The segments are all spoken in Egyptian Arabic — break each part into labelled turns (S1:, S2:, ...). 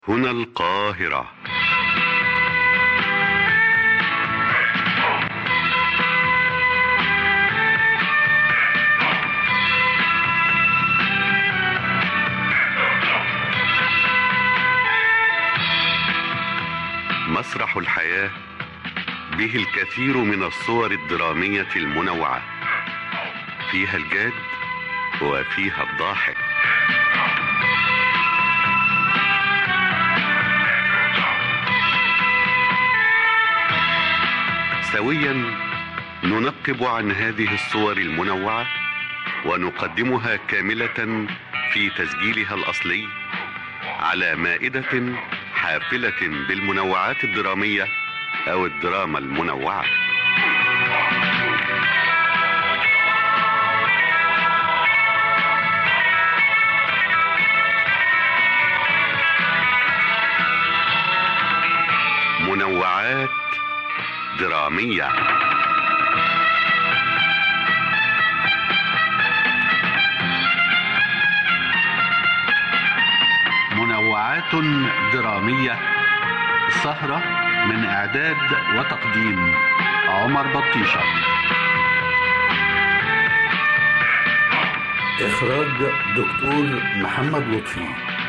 S1: هنا القاهرة مسرح الحياة به الكثير من الصور الدرامية المنوعة فيها الجاد وفيها الضاحك سويا ننقب عن هذه الصور المنوعة ونقدمها كاملة في تسجيلها الأصلي على مائدة حافلة بالمنوعات الدرامية أو الدراما المنوعة منوعات درامية منوعات درامية سهرة من إعداد وتقديم عمر بطيشة إخراج دكتور محمد لطفي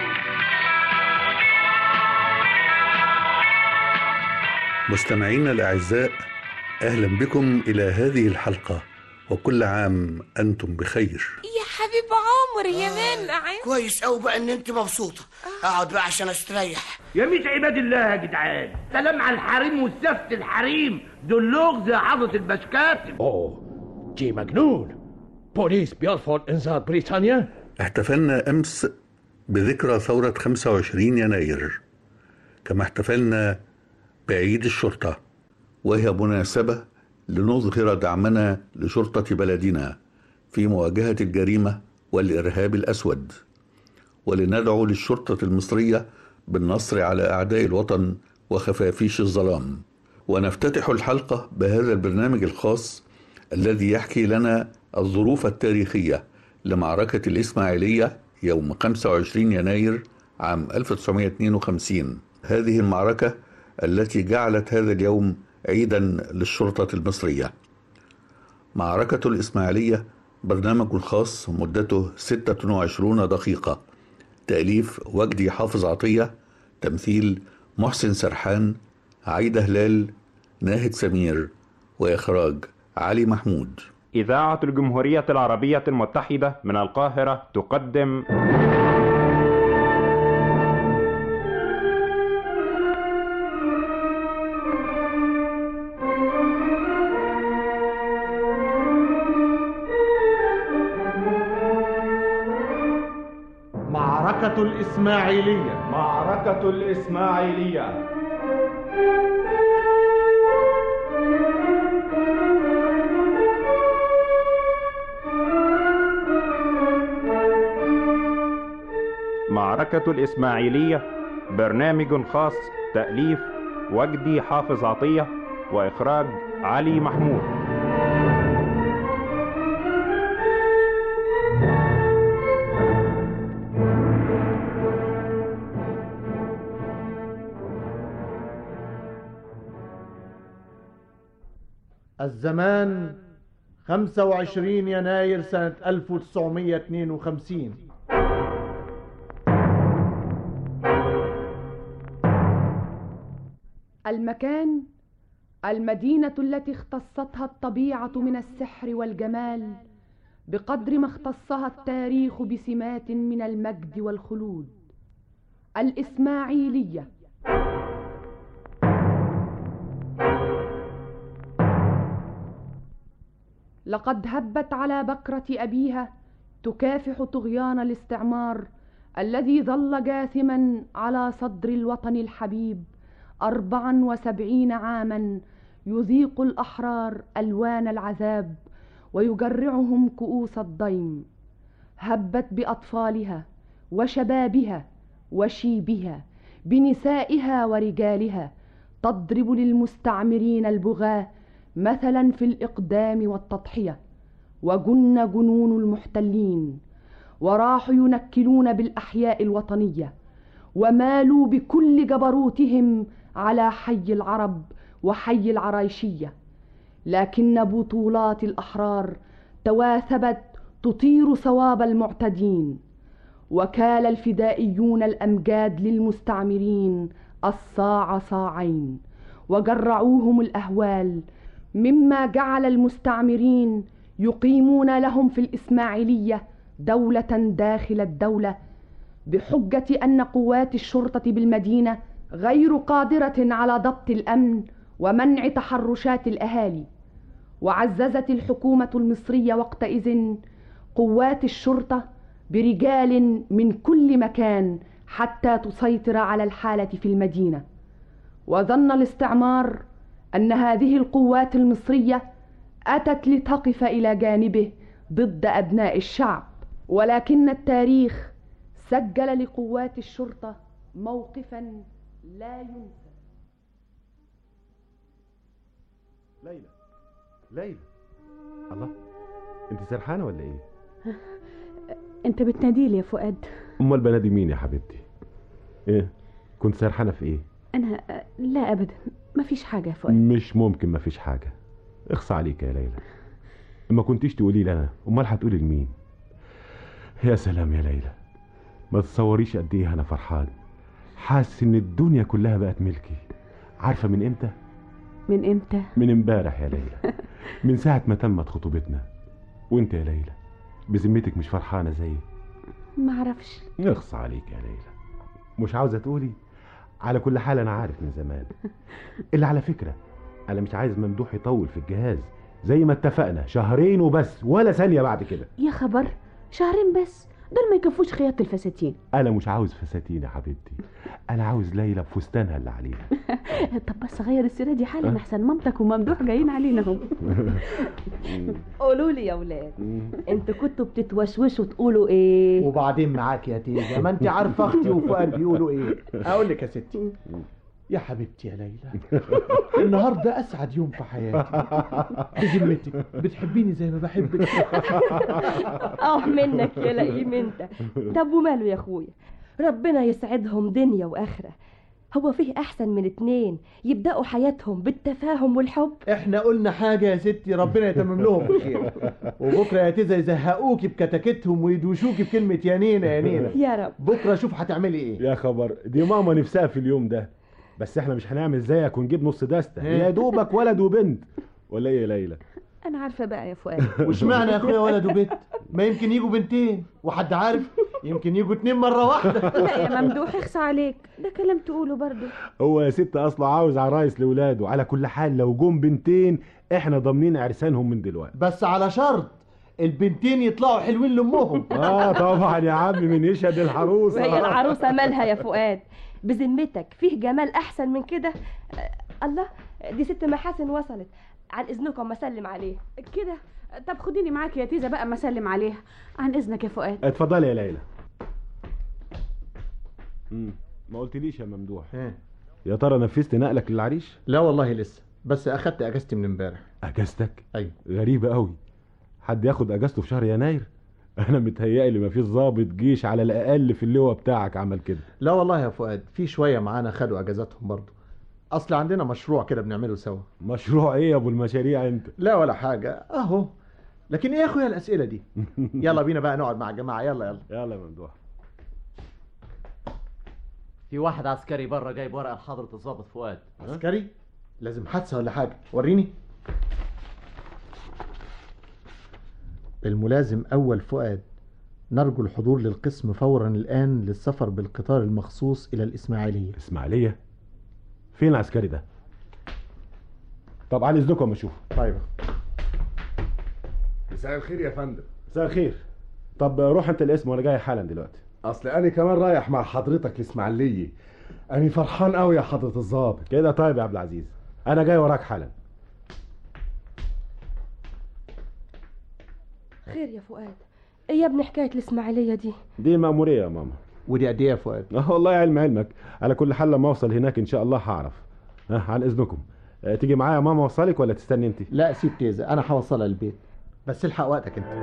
S1: مستمعينا الأعزاء أهلا بكم إلى هذه الحلقة وكل عام أنتم بخير
S2: يا حبيب عمر يا منع
S3: كويس قوي بقى ان انت مبسوطه اقعد بقى عشان استريح
S4: يا ميت عباد الله يا جدعان سلام على الحريم والزفت الحريم دول لغز يا حضرة البشكاتب
S5: اوه جي مجنون بوليس بيرفض انذار بريطانيا
S1: احتفلنا أمس بذكرى ثورة 25 يناير كما احتفلنا بعيد الشرطة وهي مناسبة لنظهر دعمنا لشرطة بلدنا في مواجهة الجريمة والإرهاب الأسود ولندعو للشرطة المصرية بالنصر على أعداء الوطن وخفافيش الظلام ونفتتح الحلقة بهذا البرنامج الخاص الذي يحكي لنا الظروف التاريخية لمعركة الإسماعيلية يوم 25 يناير عام 1952 هذه المعركة التي جعلت هذا اليوم عيدا للشرطة المصرية معركة الإسماعيلية برنامج خاص مدته 26 دقيقة تأليف وجدي حافظ عطية تمثيل محسن سرحان عايدة هلال ناهد سمير وإخراج علي محمود
S6: إذاعة الجمهورية العربية المتحدة من القاهرة تقدم
S5: معركة الإسماعيلية
S6: معركة الإسماعيلية معركة الإسماعيلية برنامج خاص تأليف وجدي حافظ عطية وإخراج علي محمود
S5: الزمان 25 يناير سنة 1952
S7: المكان المدينة التي اختصتها الطبيعة من السحر والجمال بقدر ما اختصها التاريخ بسمات من المجد والخلود الإسماعيلية لقد هبت على بكرة أبيها تكافح طغيان الاستعمار الذي ظل جاثما على صدر الوطن الحبيب أربعا وسبعين عاما يذيق الأحرار ألوان العذاب ويجرعهم كؤوس الضيم هبت بأطفالها وشبابها وشيبها بنسائها ورجالها تضرب للمستعمرين البغاة مثلا في الإقدام والتضحية وجن جنون المحتلين وراحوا ينكلون بالأحياء الوطنية ومالوا بكل جبروتهم على حي العرب وحي العرايشيه لكن بطولات الاحرار تواثبت تطير ثواب المعتدين وكال الفدائيون الامجاد للمستعمرين الصاع صاعين وجرعوهم الاهوال مما جعل المستعمرين يقيمون لهم في الاسماعيليه دوله داخل الدوله بحجه ان قوات الشرطه بالمدينه غير قادره على ضبط الامن ومنع تحرشات الاهالي وعززت الحكومه المصريه وقتئذ قوات الشرطه برجال من كل مكان حتى تسيطر على الحاله في المدينه وظن الاستعمار ان هذه القوات المصريه اتت لتقف الى جانبه ضد ابناء الشعب ولكن التاريخ سجل لقوات الشرطه موقفا لا ينسى
S8: ليلى ليلى الله انت سرحانه ولا ايه
S9: انت بتناديلي يا فؤاد
S8: امال بنادي مين يا حبيبتي ايه كنت سرحانه في ايه
S9: انا لا ابدا مفيش حاجه يا فؤاد
S8: مش ممكن ما فيش حاجه اخصى عليك يا ليلى ما كنتيش تقولي لي انا امال هتقولي لمين يا سلام يا ليلى ما تتصوريش قد ايه انا فرحان حاسس ان الدنيا كلها بقت ملكي عارفه من امتى
S9: من امتى
S8: من امبارح يا ليلى من ساعه ما تمت خطوبتنا وانت يا ليلى بذمتك مش فرحانه زيي
S9: معرفش
S8: اخص عليك يا ليلى مش عاوزه تقولي على كل حال انا عارف من زمان اللي على فكره انا مش عايز ممدوح يطول في الجهاز زي ما اتفقنا شهرين وبس ولا ثانيه بعد كده
S9: يا خبر شهرين بس دول ما يكفوش خياطة الفساتين
S8: انا مش عاوز فساتين يا حبيبتي انا عاوز ليلى بفستانها اللي عليها
S9: طب بس غير السيرة دي حالا احسن مامتك وممدوح جايين علينا هم
S10: قولوا لي يا ولاد انتوا كنتوا بتتوشوشوا تقولوا ايه
S11: وبعدين معاك يا تيجا ما انت عارفه اختي وفؤاد بيقولوا ايه اقول لك يا ستي يا حبيبتي يا ليلى النهارده اسعد يوم في حياتي بذمتك بتحبيني زي ما بحبك
S10: اه منك يا لئيم انت طب وماله يا اخويا ربنا يسعدهم دنيا واخره هو فيه احسن من اتنين يبداوا حياتهم بالتفاهم والحب
S11: احنا قلنا حاجه يا ستي ربنا يتمم لهم بخير وبكره يا تيزا يزهقوكي بكتاكتهم ويدوشوكي بكلمه يا نينا يا نينا
S10: يا رب
S11: بكره شوف هتعملي ايه
S8: يا خبر دي ماما نفسها في اليوم ده بس احنا مش هنعمل زيك ونجيب نص دستة يا دوبك ولد وبنت ولا ايه يا ليلى
S9: انا عارفة بقى يا فؤاد
S11: واشمعنى يا اخويا ولد وبنت ما يمكن يجوا بنتين وحد عارف يمكن يجوا اتنين مره واحده
S9: لا يا ممدوح اخصى عليك ده كلام تقوله برضه
S8: هو يا ست اصلا عاوز عرايس لاولاده على كل حال لو جم بنتين احنا ضامنين عرسانهم من دلوقتي
S11: بس على شرط البنتين يطلعوا حلوين لامهم
S8: اه طبعا يا عم من يشهد العروسه
S10: وهي العروسه مالها يا فؤاد بذمتك فيه جمال احسن من كده آه، الله دي ست محاسن وصلت عن اذنكم ما اسلم عليه
S9: كده طب خديني معاك يا تيزا بقى ما اسلم عليها عن اذنك يا فؤاد
S8: اتفضلي يا ليلى مم. ما قلتليش يا ممدوح يا ترى نفذت نقلك للعريش
S11: لا والله لسه بس اخدت اجازتي من امبارح
S8: اجازتك
S11: ايوه
S8: غريبه قوي حد ياخد اجازته في شهر يناير انا متهيألي ما فيش ضابط جيش على الاقل في اللواء بتاعك عمل كده
S11: لا والله يا فؤاد في شويه معانا خدوا اجازاتهم برضه اصل عندنا مشروع كده بنعمله سوا
S8: مشروع ايه يا ابو المشاريع انت
S11: لا ولا حاجه اهو لكن ايه يا اخويا الاسئله دي يلا بينا بقى نقعد مع الجماعه يلا يلا
S8: يلا يا ممدوح
S12: في واحد عسكري بره جايب ورقه لحضره الضابط فؤاد
S11: عسكري لازم حادثه ولا حاجه وريني الملازم اول فؤاد نرجو الحضور للقسم فورا الان للسفر بالقطار المخصوص الى الاسماعيليه
S8: اسماعيليه فين العسكري ده طب على اذنكم اشوف
S11: طيب
S13: مساء الخير يا فندم
S8: مساء الخير طب روح انت الاسم وانا جاي حالا دلوقتي
S13: اصل انا كمان رايح مع حضرتك الاسماعيليه انا فرحان قوي يا حضره الضابط
S8: كده طيب يا عبد العزيز انا جاي وراك حالا
S10: خير يا فؤاد ايه يا ابني حكايه الاسماعيليه دي
S8: دي مأمورية يا ماما
S11: ودي قد ايه يا فؤاد
S8: اه والله علم علمك على كل حال لما اوصل هناك ان شاء الله هعرف ها عن اذنكم اه تيجي معايا يا ماما اوصلك ولا تستني انت
S11: لا سيب تيزا انا هوصلها البيت بس الحق وقتك انت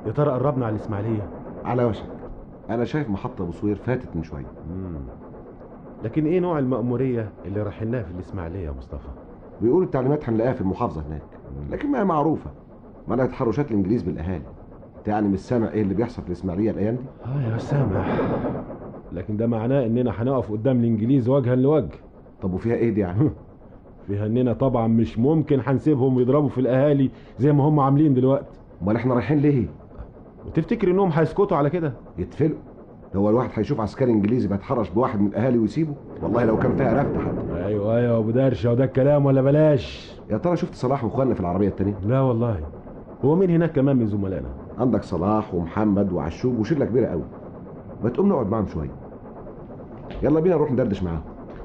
S8: يا ترى قربنا على الاسماعيليه
S14: على وشك انا شايف محطه ابو صوير فاتت من شويه
S8: لكن ايه نوع المأمورية اللي رايحينها في الاسماعيليه يا مصطفى
S14: بيقولوا التعليمات هنلاقيها في المحافظه هناك لكن ما هي معروفه منع تحرشات الانجليز بالاهالي انت يعني مش سامع ايه اللي بيحصل في الاسماعيليه الايام دي
S8: اه يا سامح لكن ده معناه اننا هنقف قدام الانجليز وجها لوجه
S14: طب وفيها ايه دي يعني
S8: فيها اننا طبعا مش ممكن هنسيبهم يضربوا في الاهالي زي ما هم عاملين دلوقتي
S14: امال احنا رايحين ليه
S8: وتفتكر انهم هيسكتوا على كده
S14: يتفلقوا هو الواحد هيشوف عسكري انجليزي بيتحرش بواحد من الاهالي ويسيبه والله لو كان فيها رفد حتى
S8: ايوه ايوه ابو درشه وده الكلام ولا بلاش
S14: يا ترى شفت صلاح واخواننا في العربيه التانية
S8: لا والله هو مين هناك كمان من زملائنا
S14: عندك صلاح ومحمد وعشوب وشله كبيره قوي ما تقوم نقعد معاهم شويه يلا بينا نروح ندردش معاهم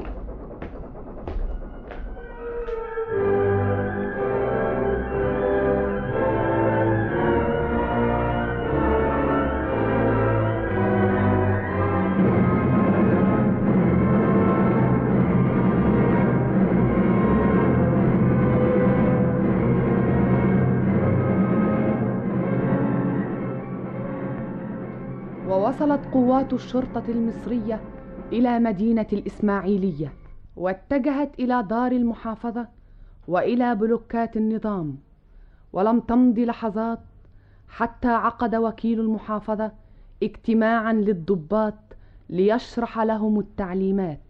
S7: ووصلت قوات الشرطة المصرية إلى مدينة الإسماعيلية واتجهت إلى دار المحافظة وإلى بلوكات النظام ولم تمض لحظات حتى عقد وكيل المحافظة اجتماعا للضباط ليشرح لهم التعليمات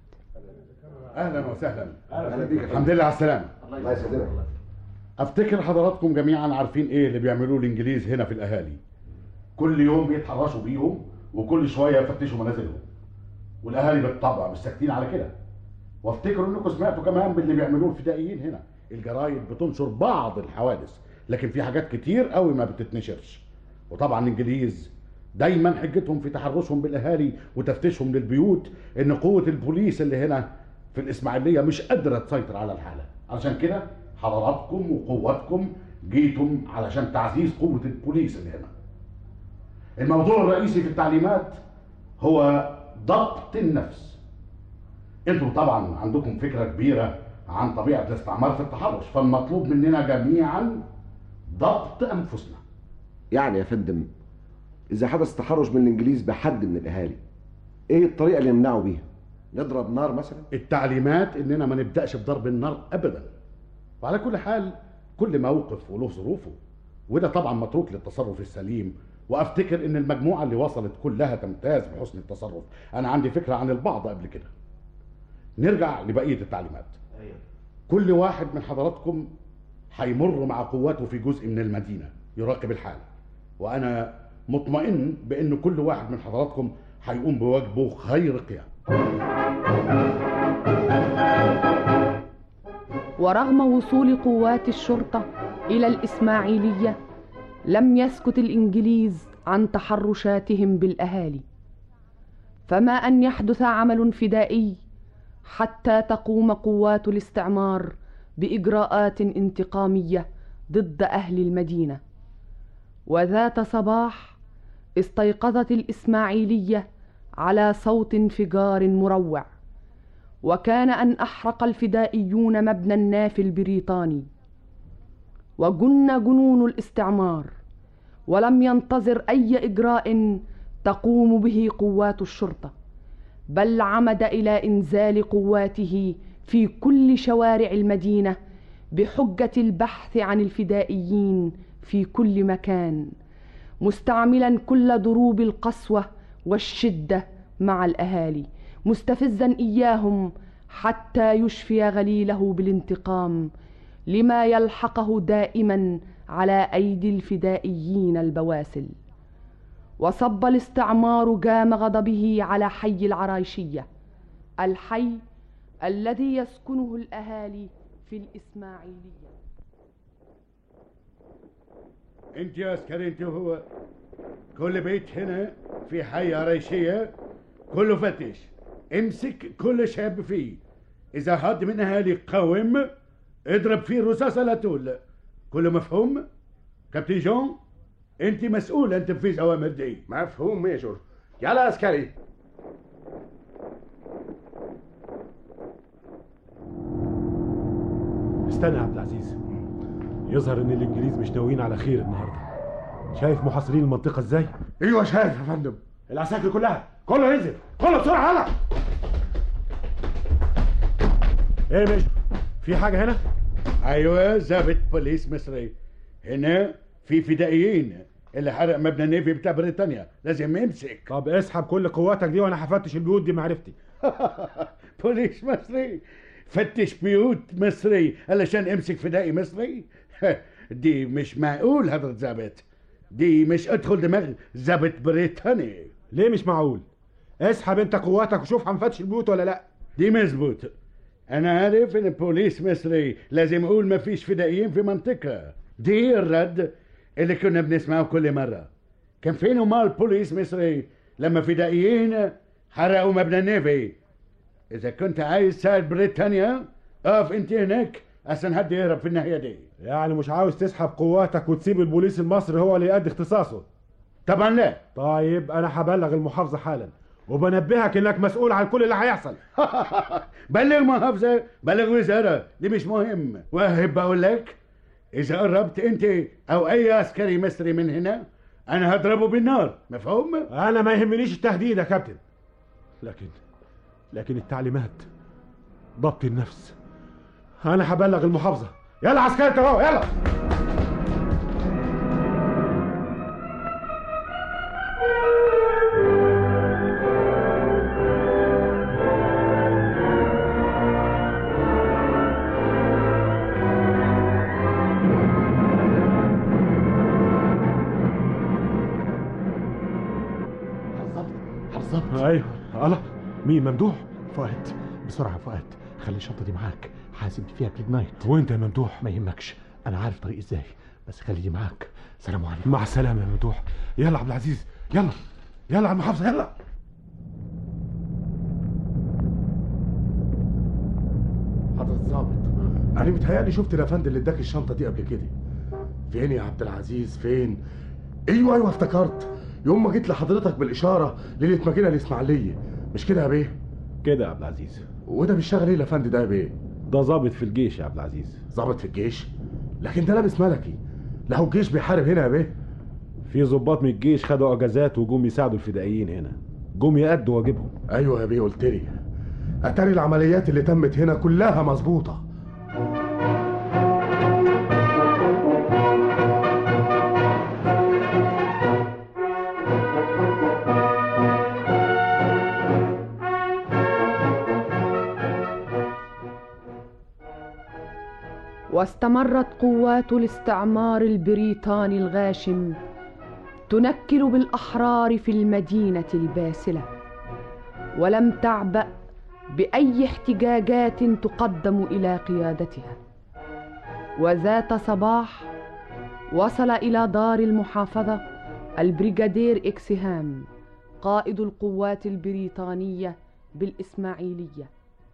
S15: اهلا وسهلا
S14: أهلا بيك.
S15: الحمد لله على السلامه
S14: الله يسلمك
S15: افتكر حضراتكم جميعا عارفين ايه اللي بيعملوه الانجليز هنا في الاهالي كل يوم بيتحرشوا بيهم وكل شويه يفتشوا منازلهم والاهالي بالطبع مش ساكتين على كده وافتكروا انكم سمعتوا كمان باللي بيعملوه الفدائيين هنا الجرايد بتنشر بعض الحوادث لكن في حاجات كتير قوي ما بتتنشرش وطبعا الانجليز دايما حجتهم في تحرشهم بالاهالي وتفتيشهم للبيوت ان قوه البوليس اللي هنا في الاسماعيليه مش قادره تسيطر على الحاله علشان كده حضراتكم وقواتكم جيتم علشان تعزيز قوه البوليس اللي هنا الموضوع الرئيسي في التعليمات هو ضبط النفس انتوا طبعا عندكم فكره كبيره عن طبيعه الاستعمار في التحرش فالمطلوب مننا جميعا ضبط انفسنا
S14: يعني يا فندم اذا حدث تحرش من الانجليز بحد من الاهالي ايه الطريقه اللي نمنعه بيها نضرب نار مثلا
S15: التعليمات اننا ما نبداش بضرب النار ابدا وعلى كل حال كل موقف وله ظروفه وده طبعا متروك للتصرف السليم وافتكر ان المجموعه اللي وصلت كلها تمتاز بحسن التصرف انا عندي فكره عن البعض قبل كده نرجع لبقيه التعليمات كل واحد من حضراتكم هيمر مع قواته في جزء من المدينه يراقب الحال وانا مطمئن بان كل واحد من حضراتكم هيقوم بواجبه خير قيام
S7: ورغم وصول قوات الشرطة إلى الإسماعيلية لم يسكت الإنجليز عن تحرشاتهم بالأهالي فما أن يحدث عمل فدائي حتى تقوم قوات الاستعمار بإجراءات انتقامية ضد أهل المدينة وذات صباح استيقظت الإسماعيلية على صوت انفجار مروع وكان أن أحرق الفدائيون مبنى النافي البريطاني وجن جنون الاستعمار ولم ينتظر أي إجراء تقوم به قوات الشرطة بل عمد إلى إنزال قواته في كل شوارع المدينة بحجة البحث عن الفدائيين في كل مكان مستعملا كل ضروب القسوة والشدة مع الأهالي مستفزا إياهم حتى يشفي غليله بالانتقام لما يلحقه دائما على أيدي الفدائيين البواسل وصب الاستعمار جام غضبه على حي العرايشية الحي الذي يسكنه الأهالي في الإسماعيلية
S15: انت يا عسكري انت وهو كل بيت هنا في حي عريشية كله فتش امسك كل شاب فيه اذا حد من اهالي قاوم اضرب فيه رصاصة لا تقول كله مفهوم كابتن جون انت مسؤول عن تنفيذ اوامر دي
S13: مفهوم ميجور يلا عسكري
S8: استنى يا عبد العزيز يظهر ان الانجليز مش ناويين على خير النهارده شايف محاصرين المنطقة ازاي؟
S13: ايوه شايف يا فندم
S8: العساكر كلها كله ينزل كله بسرعة يلا ايه مش في حاجة هنا؟
S15: ايوه ضابط بوليس مصري هنا في فدائيين اللي حرق مبنى النيفي بتاع بريطانيا لازم يمسك
S8: طب اسحب كل قواتك دي وانا هفتش البيوت دي معرفتي
S15: بوليس مصري فتش بيوت مصري علشان امسك فدائي مصري دي مش معقول هذا الضابط دي مش ادخل دماغ ضابط بريطاني
S8: ليه مش معقول اسحب انت قواتك وشوف هنفتش البيوت ولا لا
S15: دي مظبوط انا عارف ان بوليس مصري لازم اقول ما فيش فدائيين في منطقة دي الرد اللي كنا بنسمعه كل مرة كان فين امال بوليس مصري لما فدائيين حرقوا مبنى النيفي اذا كنت عايز تساعد بريطانيا اقف انت هناك عشان حد يهرب في الناحية دي
S8: يعني مش عاوز تسحب قواتك وتسيب البوليس المصري هو اللي يأدي اختصاصه
S15: طبعا لا
S8: طيب انا هبلغ المحافظة حالا وبنبهك انك مسؤول عن كل اللي هيحصل
S15: بلغ محافظة بلغ وزارة دي مش مهم واهب بقول لك اذا قربت انت او اي عسكري مصري من هنا انا هضربه بالنار مفهوم
S8: انا ما يهمنيش التهديد يا كابتن لكن لكن التعليمات ضبط النفس انا هبلغ المحافظة يلا عسكري اهو يلا
S11: بالظبط
S8: ايوه الله مين ممدوح
S11: فؤاد بسرعة فؤاد خلي الشنطة دي معاك حاسب فيها كليد نايت
S8: وانت يا ممدوح
S11: ما يهمكش انا عارف طريق ازاي بس خلي دي معاك سلام عليكم
S8: مع السلامة يا ممدوح يلا عبد العزيز يلا يلا على المحافظة يلا
S13: حضرة الظابط انا متهيألي شفت الافندي اللي اداك الشنطة دي قبل كده فين يا عبد العزيز فين ايوه ايوه افتكرت يوم ما جيت لحضرتك بالاشارة ليلة ما جينا الاسماعيلية مش كده يا بيه
S8: كده يا عبد العزيز
S13: وده بيشتغل ايه الافندي ده يا بيه
S8: ده ضابط في الجيش يا عبد العزيز
S13: ضابط في الجيش لكن ده لابس ملكي لا هو الجيش بيحارب هنا يا بيه
S8: في ضباط من الجيش خدوا اجازات وجم يساعدوا الفدائيين هنا جم يأدوا واجبهم
S13: ايوه يا بيه قلت لي اتاري العمليات اللي تمت هنا كلها مظبوطه
S7: واستمرت قوات الاستعمار البريطاني الغاشم تنكل بالاحرار في المدينه الباسله ولم تعبا باي احتجاجات تقدم الى قيادتها وذات صباح وصل الى دار المحافظه البريغادير اكسهام قائد القوات البريطانيه بالاسماعيليه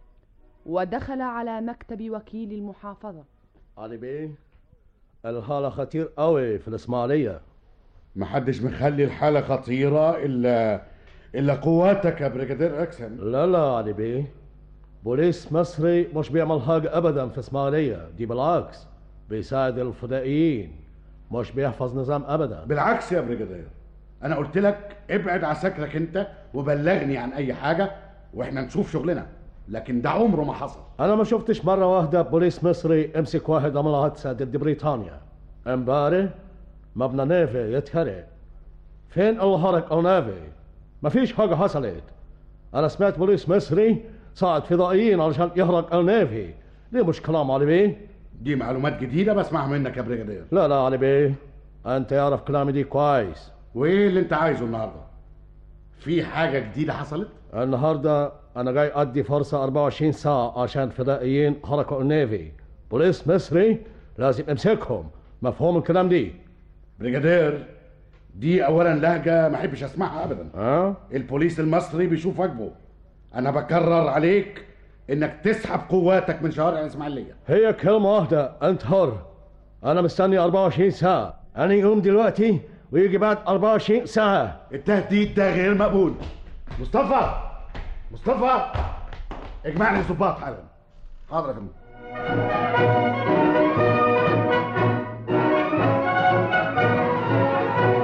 S7: ودخل على مكتب وكيل المحافظه
S5: علي بيه الحالة خطير قوي في الإسماعيلية
S15: محدش مخلي الحالة خطيرة إلا إلا قواتك يا بريجادير أكسن
S5: لا لا علي بيه بوليس مصري مش بيعمل حاجة أبدا في إسماعيلية دي بالعكس بيساعد الفدائيين مش بيحفظ نظام أبدا
S15: بالعكس يا بريجادير أنا قلت لك ابعد عساكرك أنت وبلغني عن أي حاجة وإحنا نشوف شغلنا لكن ده عمره ما حصل
S5: أنا ما شفتش مرة واحدة بوليس مصري امسك واحد عمل حادثة ضد بريطانيا امبارح مبنى نيفي يتحرق فين الهرق أو نيفي مفيش حاجة حصلت أنا سمعت بوليس مصري صعد فضائيين علشان يهرق النيفي دي مش كلام علي بيه
S15: دي معلومات جديدة بسمعها منك يا بريجادير
S5: لا لا علي بيه أنت يعرف كلامي دي كويس
S15: وإيه اللي أنت عايزه النهاردة؟ في حاجة جديدة حصلت؟
S5: النهارده انا جاي ادي فرصه 24 ساعه عشان فدائيين حركوا النيفي بوليس مصري لازم امسكهم مفهوم الكلام دي
S15: بريجادير دي اولا لهجه ما احبش اسمعها ابدا
S5: ها
S15: البوليس المصري بيشوف واجبه انا بكرر عليك انك تسحب قواتك من شوارع الاسماعيليه
S5: هي كلمه واحده انت حر انا مستني 24 ساعه انا يقوم دلوقتي ويجي بعد 24 ساعه
S15: التهديد ده غير مقبول مصطفى مصطفى اجمع لي الظباط حالا حاضر يا فندم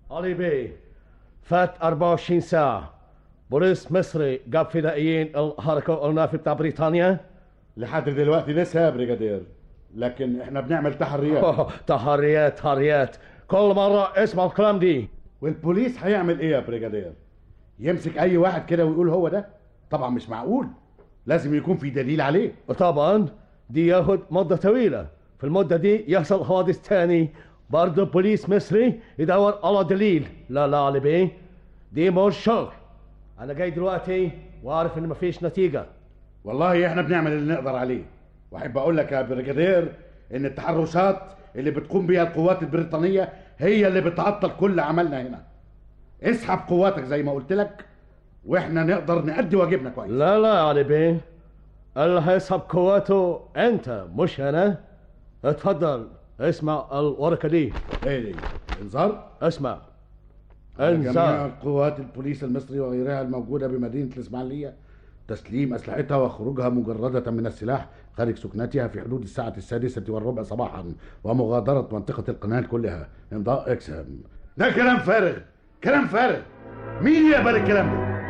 S5: علي بي فات 24 ساعة بوليس مصري جاب فدائيين الحركة النافي بتاع بريطانيا
S15: لحد دلوقتي لسه يا بريجادير لكن احنا بنعمل تحريات
S5: تحريات تحريات كل مرة اسمع الكلام دي
S15: والبوليس هيعمل ايه يا بريجادير يمسك اي واحد كده ويقول هو ده طبعا مش معقول لازم يكون في دليل عليه
S5: طبعا دي ياخد مدة طويلة في المدة دي يحصل حوادث تاني برضه بوليس مصري يدور على دليل لا لا علي بيه دي مش شغل انا جاي دلوقتي وعارف ان مفيش نتيجة
S15: والله احنا بنعمل اللي نقدر عليه واحب اقول لك يا بريجادير ان التحرشات اللي بتقوم بيها القوات البريطانية هي اللي بتعطل كل عملنا هنا اسحب قواتك زي ما قلت لك واحنا نقدر نأدي واجبنا كويس
S5: لا لا يا علي بيه اللي هيسحب قواته انت مش انا اتفضل اسمع الورقة دي
S15: ايه دي انذار
S5: اسمع
S15: على جميع
S5: انذار
S15: قوات البوليس المصري وغيرها الموجودة بمدينة الإسماعيلية تسليم أسلحتها وخروجها مجردة من السلاح خارج سكنتها في حدود الساعة السادسة والربع صباحا ومغادرة منطقة القناة كلها إمضاء إكسام ده كلام فارغ كلام فارغ مين يقبل الكلام ده؟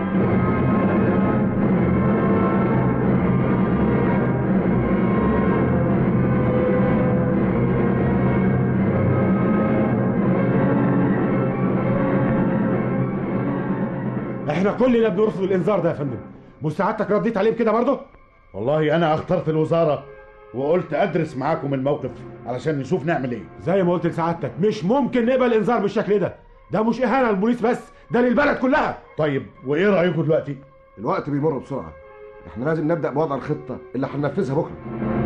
S8: احنا كلنا بنرفض الانذار ده يا فندم مساعدتك رديت عليه بكده برضه
S15: والله أنا اخترت الوزارة وقلت أدرس معاكم الموقف علشان نشوف نعمل إيه
S8: زي ما قلت لسعادتك مش ممكن نقبل انذار بالشكل ده ده مش اهانه للبوليس بس ده للبلد كلها
S15: طيب وإيه رأيكم دلوقتي؟
S14: الوقت بيمر بسرعة احنا لازم نبدأ بوضع الخطة اللي هننفذها بكرة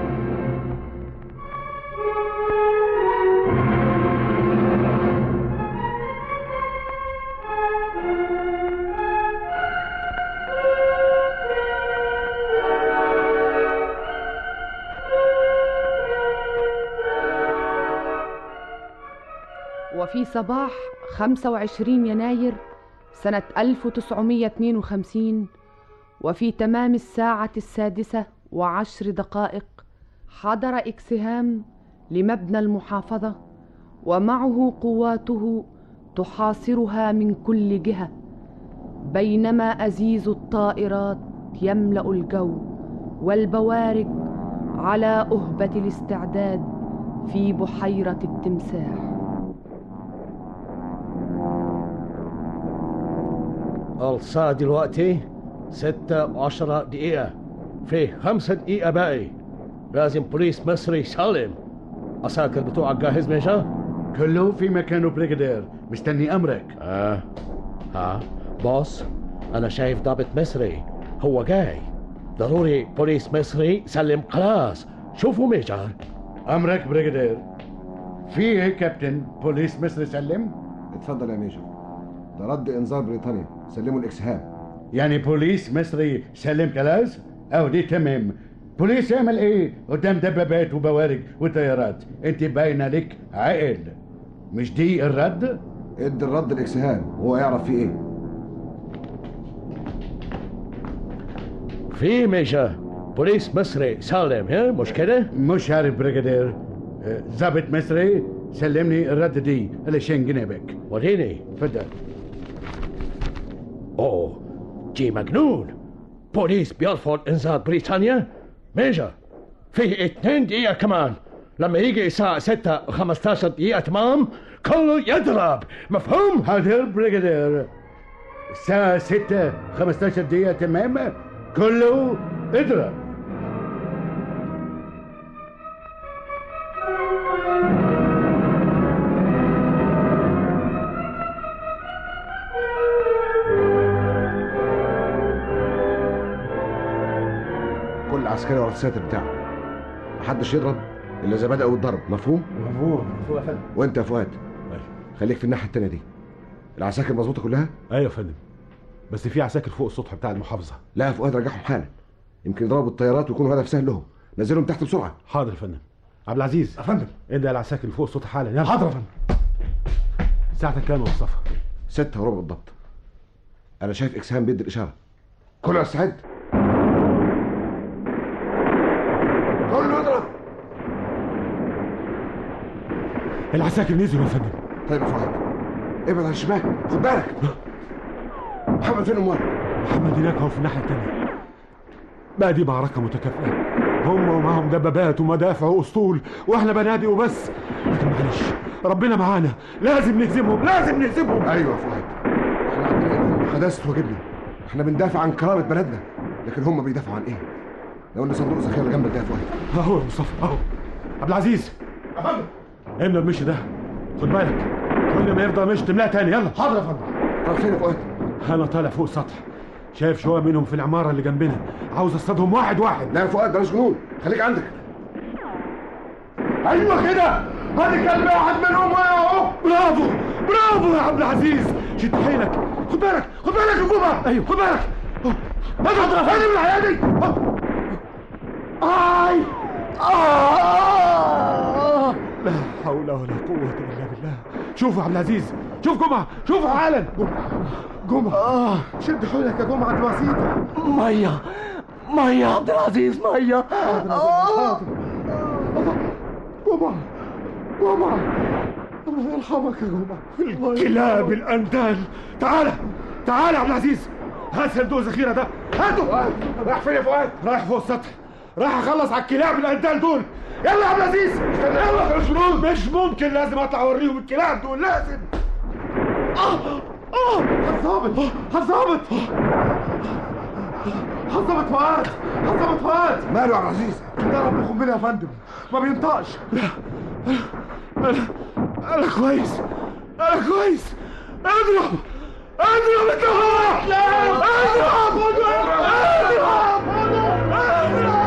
S7: وفي صباح 25 يناير سنة 1952 وفي تمام الساعة السادسة وعشر دقائق حضر إكسهام لمبنى المحافظة ومعه قواته تحاصرها من كل جهة بينما أزيز الطائرات يملأ الجو والبوارج على أهبة الاستعداد في بحيرة التمساح
S5: الساعة دلوقتي ستة وعشرة دقيقة في خمسة دقيقة باقي لازم بوليس مصري سالم عساكر بتوعك جاهز ميشا؟
S15: كله في مكانه بريجادير مستني أمرك
S5: آه ها بوس أنا شايف ضابط مصري هو جاي ضروري بوليس مصري سلم خلاص شوفوا ميجر
S15: أمرك بريجادير في ايه كابتن بوليس مصر سلم
S14: اتفضل يا ميجر ده رد انذار بريطانيا سلموا الاكسهام
S15: يعني بوليس مصري سلم خلاص او دي تمام بوليس يعمل ايه قدام دبابات وبوارج وطيارات انت باينه لك عقل مش دي الرد
S14: ادي الرد الاكسهام وهو يعرف فيه ايه
S5: في ميجر بوليس مصري سالم ها مش كده؟
S15: مش عارف بريجادير آه، ضابط مصري سلمني الرد دي علشان جنابك
S5: وريني
S15: اتفضل
S5: اوه جي مجنون بوليس بيرفض انذار بريطانيا ميجر في اتنين دقيقة كمان لما يجي الساعة ستة وخمستاشر دقيقة تمام كله يضرب مفهوم؟
S15: حاضر بريجادير الساعة ستة 15 دقيقة تمام كله اضرب
S14: كل عسكري ورا الساتر بتاعه محدش يضرب الا اذا بدأوا بالضرب مفهوم؟
S8: مفهوم مفهوم يا فندم
S14: وانت يا فؤاد خليك في الناحية التانية دي العساكر مظبوطة كلها؟
S8: ايوه يا فندم بس في عساكر فوق السطح بتاع المحافظه
S14: لا يا فؤاد رجعهم حالا يمكن يضربوا الطيارات ويكونوا هدف سهل لهم نزلهم تحت بسرعة
S8: حاضر يا فندم عبد العزيز
S13: يا فندم
S8: ادي العساكر اللي فوق السطح حالا يلا
S13: حاضر يا فندم
S8: ساعتك كام يا مصطفى
S14: ستة وربع بالضبط أنا شايف إكسهام بيدي الإشارة كله استعد كله يضرب
S8: العساكر نزلوا يا فندم
S14: طيب يا فؤاد ابعد عن الشمال خد بالك محمد فين امال
S8: محمد هناك اهو في الناحيه الثانيه بقى دي معركه متكافئه هم ومعهم دبابات ومدافع واسطول واحنا بنادق وبس لكن معلش ربنا معانا لازم نهزمهم لازم نهزمهم
S14: ايوه يا فؤاد احنا عندنا حداثه واجبنا احنا بندافع عن كرامه بلدنا لكن هم بيدافعوا عن ايه لو ان صندوق الذخيره اللي جنبك ده يا فؤاد
S8: اهو يا مصطفى اهو عبد العزيز
S14: يا فندم
S8: املى المشي ده خد بالك كل ما يفضل مشي تملاه تاني يلا
S14: حاضر يا فندم طب فين يا فؤاد
S8: انا طالع فوق السطح شايف شويه منهم في العماره اللي جنبنا عاوز اصطادهم واحد واحد
S14: لا يا فؤاد بلاش جنون خليك عندك
S8: ايوه كده هذه كان واحد منهم اهو برافو برافو يا عبد العزيز شد حيلك خد بالك خد بالك يا جوبا ايوه خد بالك اضغط هذه من الحياه دي اي آه. لا حول ولا قوة إلا بالله شوف يا عبد العزيز شوف جمعة شوف حالا
S13: جمعة شد حيلك يا جمعة دي بسيطة
S3: مية مية يا عبد العزيز مية
S13: حاضر جمعة جمعة الله يرحمك يا جمعة
S8: كلاب الأندال تعال تعال يا عبد العزيز هات صندوق الذخيرة ده هاته رايح فين يا فؤاد؟ رايح فوق السطح رايح اخلص على الكلاب الأندال دول يلا يا عبد العزيز يلا مش ممكن مش ممكن لازم اطلع اوريهم الكلاب دول لازم اه اه
S13: هتظابط هتظابط هتظابط فؤاد هتظابط فؤاد
S14: ماله يا عبد العزيز
S13: ضرب بالقنبله يا فندم ما بينطقش
S8: انا انا كويس انا كويس اضرب اضرب انت هو اضرب اضرب اضرب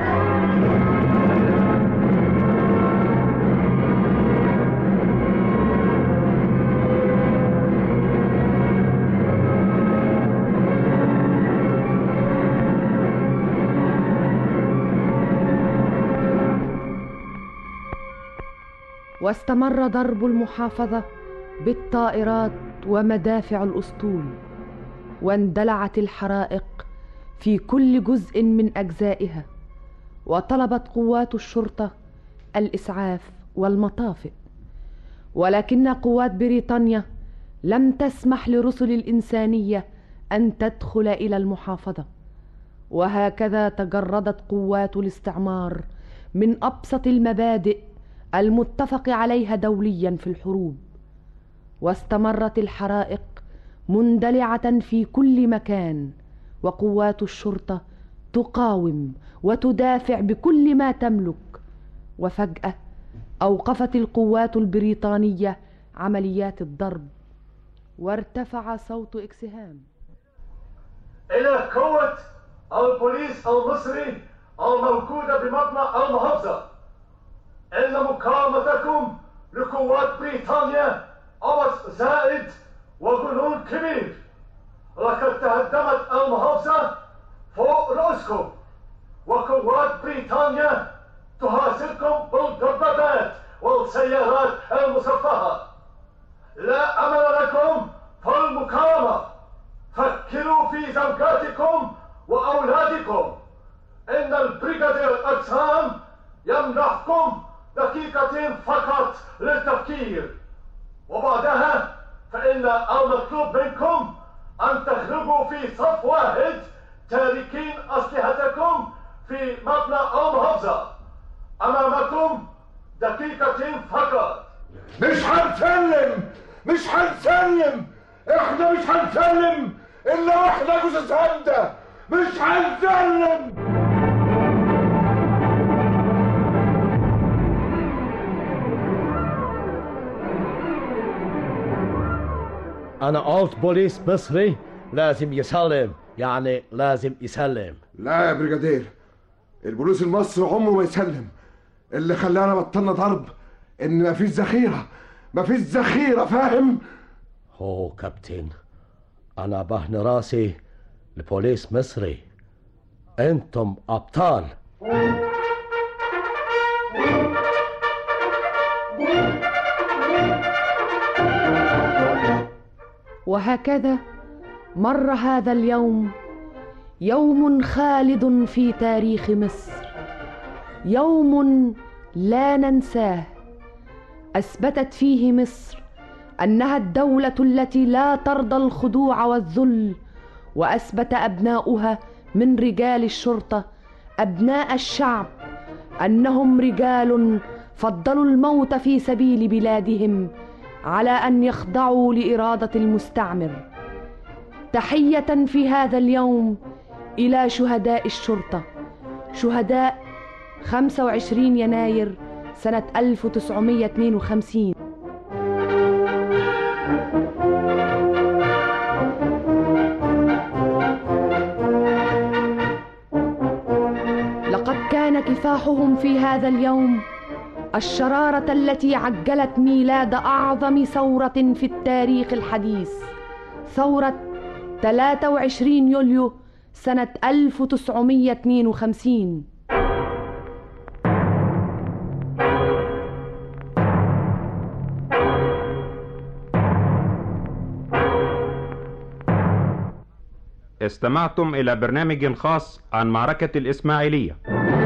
S7: واستمر ضرب المحافظة بالطائرات ومدافع الأسطول واندلعت الحرائق في كل جزء من أجزائها وطلبت قوات الشرطة الإسعاف والمطافئ ولكن قوات بريطانيا لم تسمح لرسل الإنسانية أن تدخل إلى المحافظة وهكذا تجردت قوات الاستعمار من أبسط المبادئ المتفق عليها دوليا في الحروب واستمرت الحرائق مندلعه في كل مكان وقوات الشرطه تقاوم وتدافع بكل ما تملك وفجاه اوقفت القوات البريطانيه عمليات الضرب وارتفع صوت اكسهام
S16: إلى قوة البوليس المصري الموجودة بمبنى المحافظة إن مقاومتكم لقوات بريطانيا أمر زائد وجنون كبير لقد تهدمت المحافظة فوق رأسكم وقوات بريطانيا تحاصركم بالدبابات والسيارات المصفحة لا أمل لكم في المقاومة فكروا في زوجاتكم وأولادكم إن البريغادير أجسام يمنحكم دقيقة فقط للتفكير وبعدها فإن المطلوب منكم أن تخرجوا في صف واحد تاركين أسلحتكم في مبنى المحافظة أمامكم دقيقة فقط
S13: مش هنسلم مش هنسلم احنا مش هنسلم الا واحنا جثث هندة مش هنسلم
S5: أنا قلت بوليس مصري لازم يسلم يعني لازم يسلم
S14: لا يا بريجادير البوليس المصري عمره ما يسلم اللي خلانا بطلنا ضرب ان مفيش ذخيره مفيش ذخيره فاهم
S5: هو كابتن أنا بهن راسي لبوليس مصري أنتم أبطال
S7: وهكذا مر هذا اليوم يوم خالد في تاريخ مصر يوم لا ننساه اثبتت فيه مصر انها الدوله التي لا ترضى الخضوع والذل واثبت ابناؤها من رجال الشرطه ابناء الشعب انهم رجال فضلوا الموت في سبيل بلادهم على ان يخضعوا لاراده المستعمر تحيه في هذا اليوم الى شهداء الشرطه شهداء 25 يناير سنه 1952 لقد كان كفاحهم في هذا اليوم الشراره التي عجلت ميلاد اعظم ثوره في التاريخ الحديث ثوره 23 يوليو سنه 1952
S6: استمعتم إلى برنامج خاص عن معركة الإسماعيلية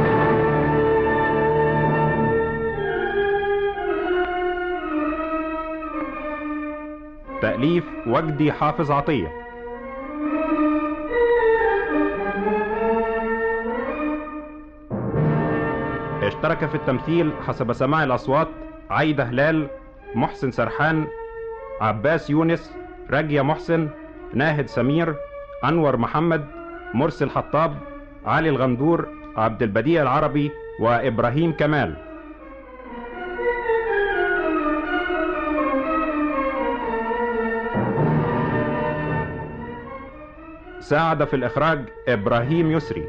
S6: تأليف وجدي حافظ عطية اشترك في التمثيل حسب سماع الأصوات عايدة هلال محسن سرحان عباس يونس راجية محسن ناهد سمير أنور محمد مرسي الحطاب علي الغندور عبد البديع العربي وإبراهيم كمال ساعد في الإخراج إبراهيم يسري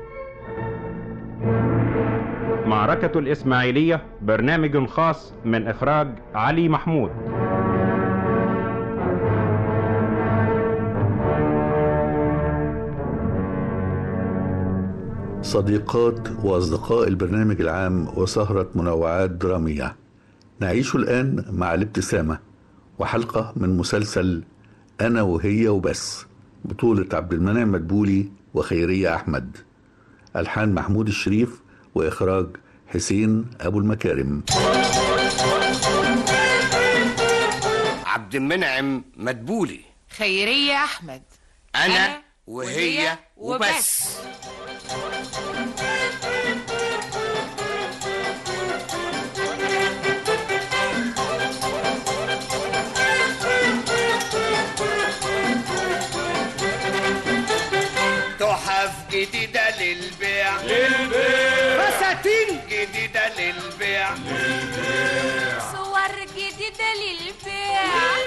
S6: معركة الإسماعيلية برنامج خاص من إخراج علي محمود
S1: صديقات وأصدقاء البرنامج العام وسهرة منوعات درامية نعيش الآن مع الابتسامة وحلقة من مسلسل أنا وهي وبس بطولة عبد المنعم مدبولي وخيرية أحمد ألحان محمود الشريف وإخراج حسين أبو المكارم
S3: عبد المنعم مدبولي
S2: خيرية أحمد
S3: أنا وهي وبس تحف جديدة للبيع
S16: للبيع.
S3: فساتين جديدة للبيع
S2: صور جديدة للبيع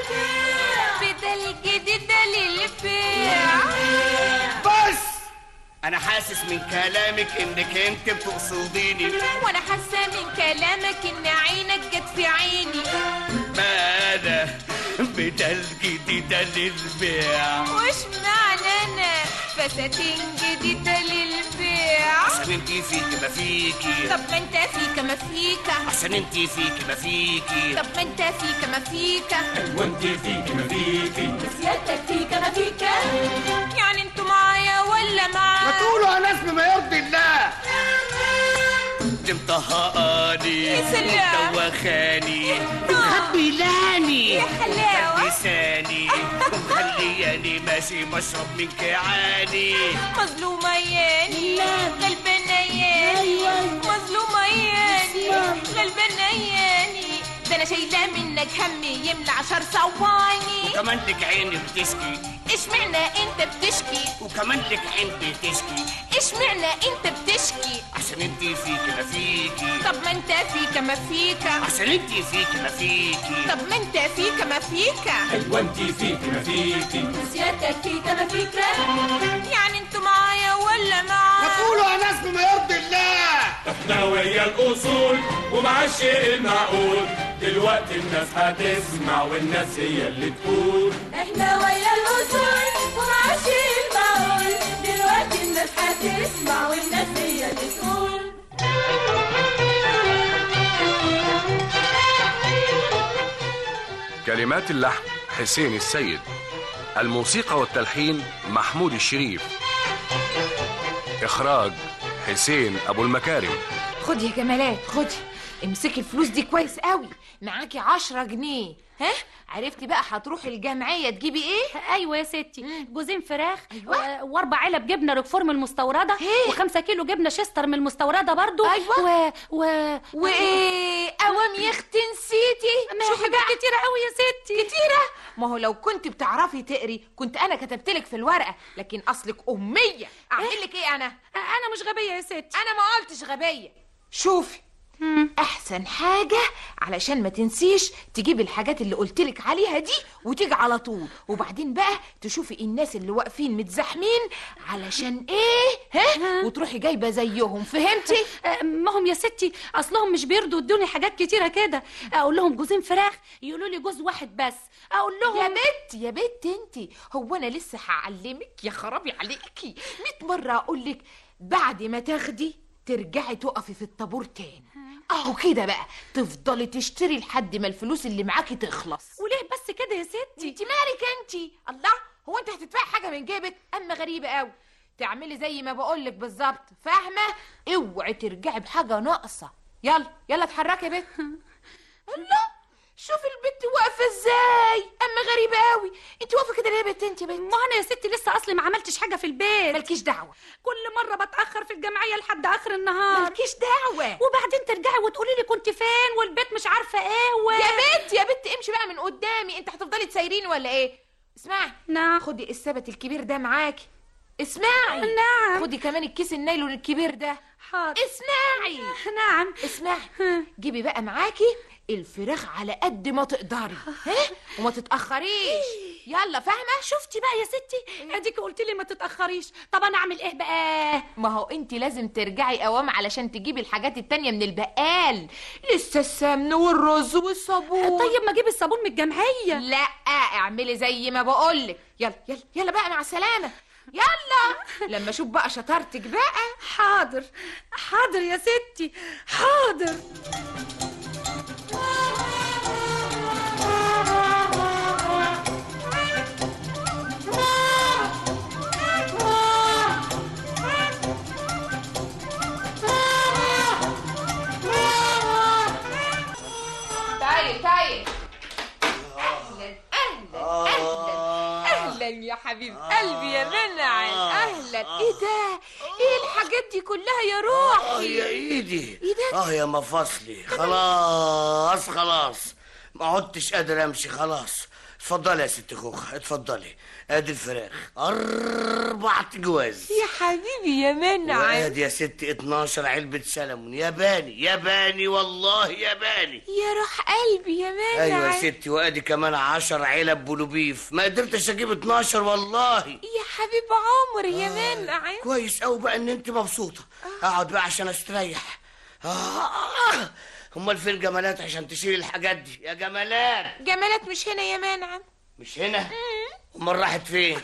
S2: بدل جديدة للبيع
S3: بس أنا حاسس من كلامك إنك أنت بتقصديني
S2: وانا حاسة من كلامك ان عينك جت في عيني
S3: ما أنا بدل جديدة للبيع
S2: وش معنى انا فساتين جديدة للبيع
S3: عشان انت فيك ما فيكي
S2: طب ما انت فيك ما فيك
S3: عشان انت فيك ما فيكي
S2: طب ما انت فيك ما فيك
S16: وانت فيك ما فيكي
S2: سيادتك فيك ما فيك يعني انتوا معايا ولا معايا
S3: ما تقولوا على اسم ما يرضي الله دي مطهقاني
S2: يا سلام.
S3: مدوخاني مخبيلاني
S2: يا حلاوة.
S3: لساني ومخلياني ماشي بشرب من كيعاني
S2: مظلومة ياني غلبانة ياني مظلومة ياني غلبانة ياني ده انا شايلة منك همي يملى عشر ثواني
S3: وكمان لك عين بتشكي
S2: اشمعنى انت بتشكي
S3: وكمان لك عين بتشكي
S2: اشمعنى انت بتشكي
S3: عشان انت فيك ما فيكي
S2: طب ما انت فيك ما فيك
S3: عشان انت فيك ما فيكي
S2: طب ما انت فيك ما فيك
S16: وانت فيك ما فيكي
S2: سيادتك فيك ما فيك يعني انتوا معايا ولا معايا
S3: ما تقولوا على اسم ما يرضي الله
S16: احنا ويا الاصول ومع الشيء المعقول دلوقتي الناس هتسمع والناس هي اللي تقول
S2: احنا ويا الاصول ومع الشيء المعقول دلوقتي الناس هتسمع والناس هي اللي تقول
S17: كلمات اللحن حسين السيد الموسيقى والتلحين محمود الشريف إخراج حسين أبو المكارم
S2: خدي يا جمالات خدي امسكي الفلوس دي كويس قوي معاكي عشرة جنيه
S18: ها عرفتي بقى هتروحي الجمعيه تجيبي ايه
S19: ايوه يا ستي جوزين فراخ أيوة. واربع علب جبنه روكفور من المستورده وخمسة كيلو جبنه شيستر من المستورده برضو
S18: أيوة.
S19: و... و...
S18: وايه قوام يا اختي نسيتي
S19: ما هي حاجات كتيره قوي يا ستي
S18: كتيره ما هو لو كنت بتعرفي تقري كنت انا كتبت لك في الورقه لكن اصلك اميه اعمل لك ايه انا
S19: انا مش غبيه يا ستي
S18: انا ما قلتش غبيه شوفي احسن حاجه علشان ما تنسيش تجيبي الحاجات اللي قلتلك عليها دي وتيجي على طول وبعدين بقى تشوفي الناس اللي واقفين متزاحمين علشان ايه ها وتروحي جايبه زيهم فهمتي
S19: ما هم يا ستي اصلهم مش بيرضوا يدوني حاجات كتيره كده اقول لهم جوزين فراخ يقولوا لي جوز واحد بس اقول لهم
S18: يا بت يا بت انت هو انا لسه هعلمك يا خرابي عليكي 100 مره اقول لك بعد ما تاخدي ترجعي تقفي في الطابور تاني اهو كده بقى تفضلي تشتري لحد ما الفلوس اللي معاكي تخلص
S19: وليه بس كده يا ستي
S18: انت مالك انت الله هو انت هتدفعي حاجه من جيبك اما غريبه قوي تعملي زي ما بقولك بالظبط فاهمه اوعي ترجعي بحاجه ناقصه يلا يلا اتحركي يا بت الله شوفي البت واقفه ازاي اما غريبه قوي انت واقفه كده ليه يا بت انت يا بت
S19: ما انا يا ستي لسه اصلي ما عملتش حاجه في البيت
S18: مالكيش دعوه
S19: كل مره بتاخر في الجمعيه لحد اخر النهار
S18: مالكيش دعوه
S19: وبعدين ترجعي وتقولي لي كنت فين والبيت مش عارفه ايه و...
S18: يا بت يا بت امشي بقى من قدامي انت هتفضلي تسيريني ولا ايه اسمعي
S19: نعم
S18: خدي السبت الكبير ده معاكي اسمعي
S19: نعم
S18: خدي كمان الكيس النايلون الكبير ده
S19: حاضر
S18: اسمعي
S19: نعم
S18: اسمعي جيبي بقى معاكي الفراخ على قد ما تقدري ها وما تتاخريش يلا فاهمه
S19: شفتي بقى يا ستي اديك قلت لي ما تتاخريش طب انا اعمل ايه بقى
S18: ما هو انت لازم ترجعي قوام علشان تجيبي الحاجات التانية من البقال لسه السمن والرز والصابون
S19: طيب ما اجيب الصابون من الجمعيه
S18: لا اعملي زي ما بقولك يلا يلا يلا بقى مع السلامه يلا لما اشوف بقى شطارتك بقى
S19: حاضر حاضر يا ستي حاضر
S18: طيب طيب اهلا اهلا اهلا اهلا يا حبيب قلبي يا منعم اهلا ايه ده ايه الحاجات دي كلها يا روحي
S20: اه يا ايدي
S18: ايه ده
S20: اه يا مفاصلي خلاص خلاص ما عدتش قادر امشي خلاص اتفضلي يا ست خوخة اتفضلي ادي الفراخ اربع جواز
S18: يا حبيبي يا منعم
S20: وادي يا ستي 12 علبة سلمون ياباني ياباني والله ياباني
S18: يا روح قلبي يا منعم
S20: ايوه يا ستي وادي كمان 10 علب بلوبيف ما قدرتش اجيب 12 والله
S18: يا حبيب عمري يا منعم
S20: كويس قوي بقى ان انت مبسوطه اقعد بقى عشان استريح آه. امال فين جمالات عشان تشيل الحاجات دي يا جمالات
S18: جمالات مش هنا يا منعم
S20: مش هنا امال راحت فين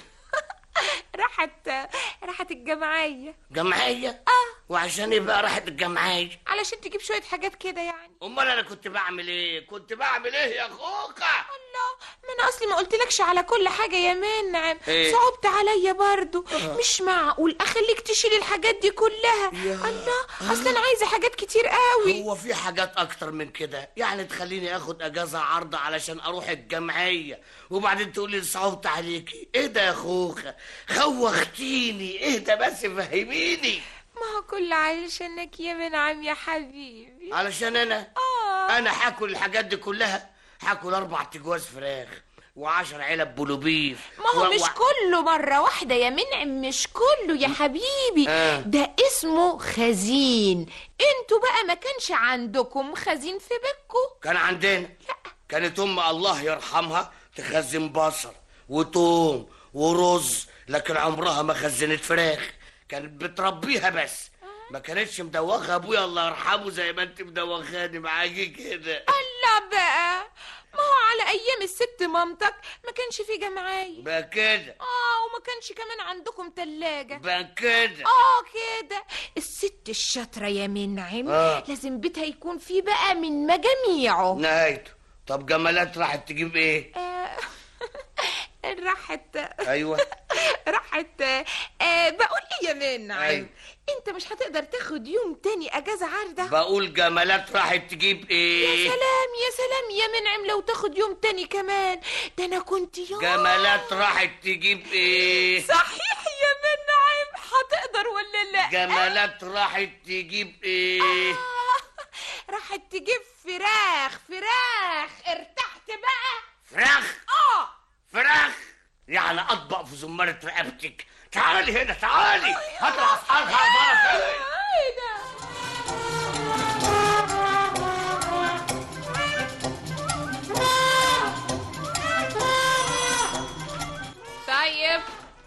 S18: راحت راحت الجمعيه
S20: جمعيه اه وعشان ايه بقى راحت الجمعيه
S18: علشان تجيب شويه حاجات كده يعني
S20: امال انا كنت بعمل ايه كنت بعمل ايه يا خوكه
S18: الله ما انا اصلي ما قلتلكش على كل حاجه يا منعم
S20: إيه؟
S18: صعبت عليا برضو مش معقول اخليك تشيل الحاجات دي كلها الله اصل انا عايزه حاجات كتير قوي
S20: هو في حاجات اكتر من كده يعني تخليني اخد اجازه عرض علشان اروح الجمعيه وبعدين تقولي صعبت عليكي ايه ده يا خوخه خوختيني ايه ده بس فهميني
S18: ما هو كله علشانك يا منعم يا حبيبي
S20: علشان انا
S18: اه
S20: انا هاكل الحاجات دي كلها هاكل اربع تجواز فراخ وعشر علب بلوبيف
S18: ما هو
S20: و-
S18: مش
S20: و-
S18: كله مرة واحدة يا منعم مش كله يا حبيبي
S20: آه.
S18: ده اسمه خزين انتوا بقى ما كانش عندكم خزين في بيتكم
S20: كان عندنا كانت ام الله يرحمها تخزن بصل وتوم ورز لكن عمرها ما خزنت فراخ كانت بتربيها بس ما كانتش مدوخه ابويا الله يرحمه زي ما انت مدوخاني معاكي كده
S18: الله بقى ما هو على ايام الست مامتك ما كانش في جمعية
S20: بقى كده
S18: اه وما كانش كمان عندكم تلاجة
S20: بقى كده
S18: اه كده الست الشاطرة يا منعم
S20: آه.
S18: لازم بيتها يكون فيه بقى من مجاميعه
S20: نهايته طب جمالات راحت تجيب ايه
S18: آه، راحت
S20: ايوه
S18: راحت آه بقول ايه يا منعم
S20: أيوة.
S18: انت مش هتقدر تاخد يوم تاني اجازه عارضه
S20: بقول جمالات راحت تجيب
S18: يا
S20: ايه
S18: سلام يا سلام يا منعم لو تاخد يوم تاني كمان ده انا كنت يوم
S20: جمالات راحت تجيب ايه
S18: صحيح يا منعم هتقدر ولا لا
S20: جمالات راحت تجيب ايه
S18: راحت تجيب فراخ فراخ ارتحت بقى
S20: فراخ
S18: اه
S20: فراخ يعني اطبق في زمارة رقبتك تعالي هنا تعالي هات العصار هعبرك
S18: ايه ده طيب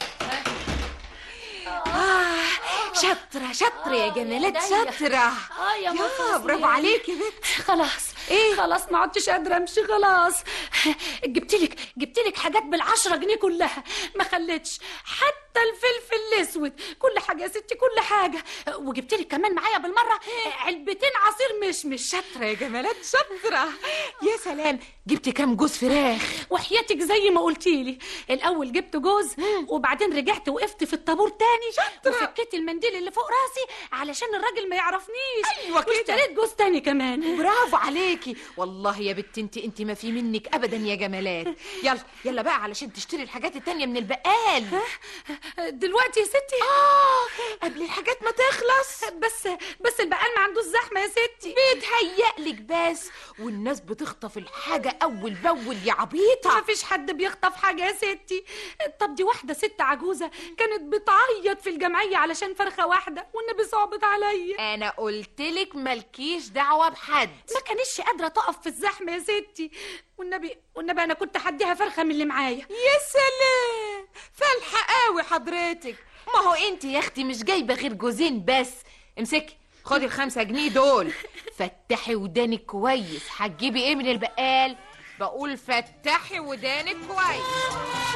S18: آه شاطرة شاطرة يا جمالات شاطرة
S19: اه يا
S18: يا برافو عليكي بنت
S19: خلاص ايه خلاص ما عدتش قادره امشي خلاص جبت لك جبت لك حاجات بالعشرة جنيه كلها ما خليتش حتى الفلفل الاسود كل حاجه يا ستي كل حاجه وجبت لك كمان معايا بالمره علبتين عصير مشمش
S18: شاطرة يا جمالات شاطرة يا سلام جبت كام جوز فراخ
S19: وحياتك زي ما قلتي لي الاول جبت جوز وبعدين رجعت وقفت في الطابور تاني شاطرة. وفكيت المنديل اللي فوق راسي علشان الراجل ما يعرفنيش
S18: أيوة كده.
S19: واشتريت جوز تاني كمان
S18: برافو عليكي والله يا بنت انت انت ما في منك ابدا يا جمالات يلا يلا بقى علشان تشتري الحاجات التانية من البقال
S19: دلوقتي يا ستي
S18: اه قبل الحاجات ما تخلص
S19: بس بس البقال ما عندوش زحمه يا ستي
S18: بيتهيألك بس والناس بتخطف الحاجة أول بأول يا عبيطة
S19: ما فيش حد بيخطف حاجه يا ستي طب دي واحده ست عجوزه كانت بتعيط في الجمعيه علشان فرخه واحده والنبي صعبت عليا
S18: أنا قلتلك مالكيش دعوة بحد
S19: ما كانتش قادره تقف في الزحمه يا ستي والنبي والنبي انا كنت هديها فرخه من اللي معايا
S18: يا سلام فالحة قوي حضرتك ما هو انت يا اختي مش جايبة غير جوزين بس امسكي خدي الخمسة جنيه دول فتحي ودانك كويس هتجيبي ايه من البقال بقول فتحي ودانك كويس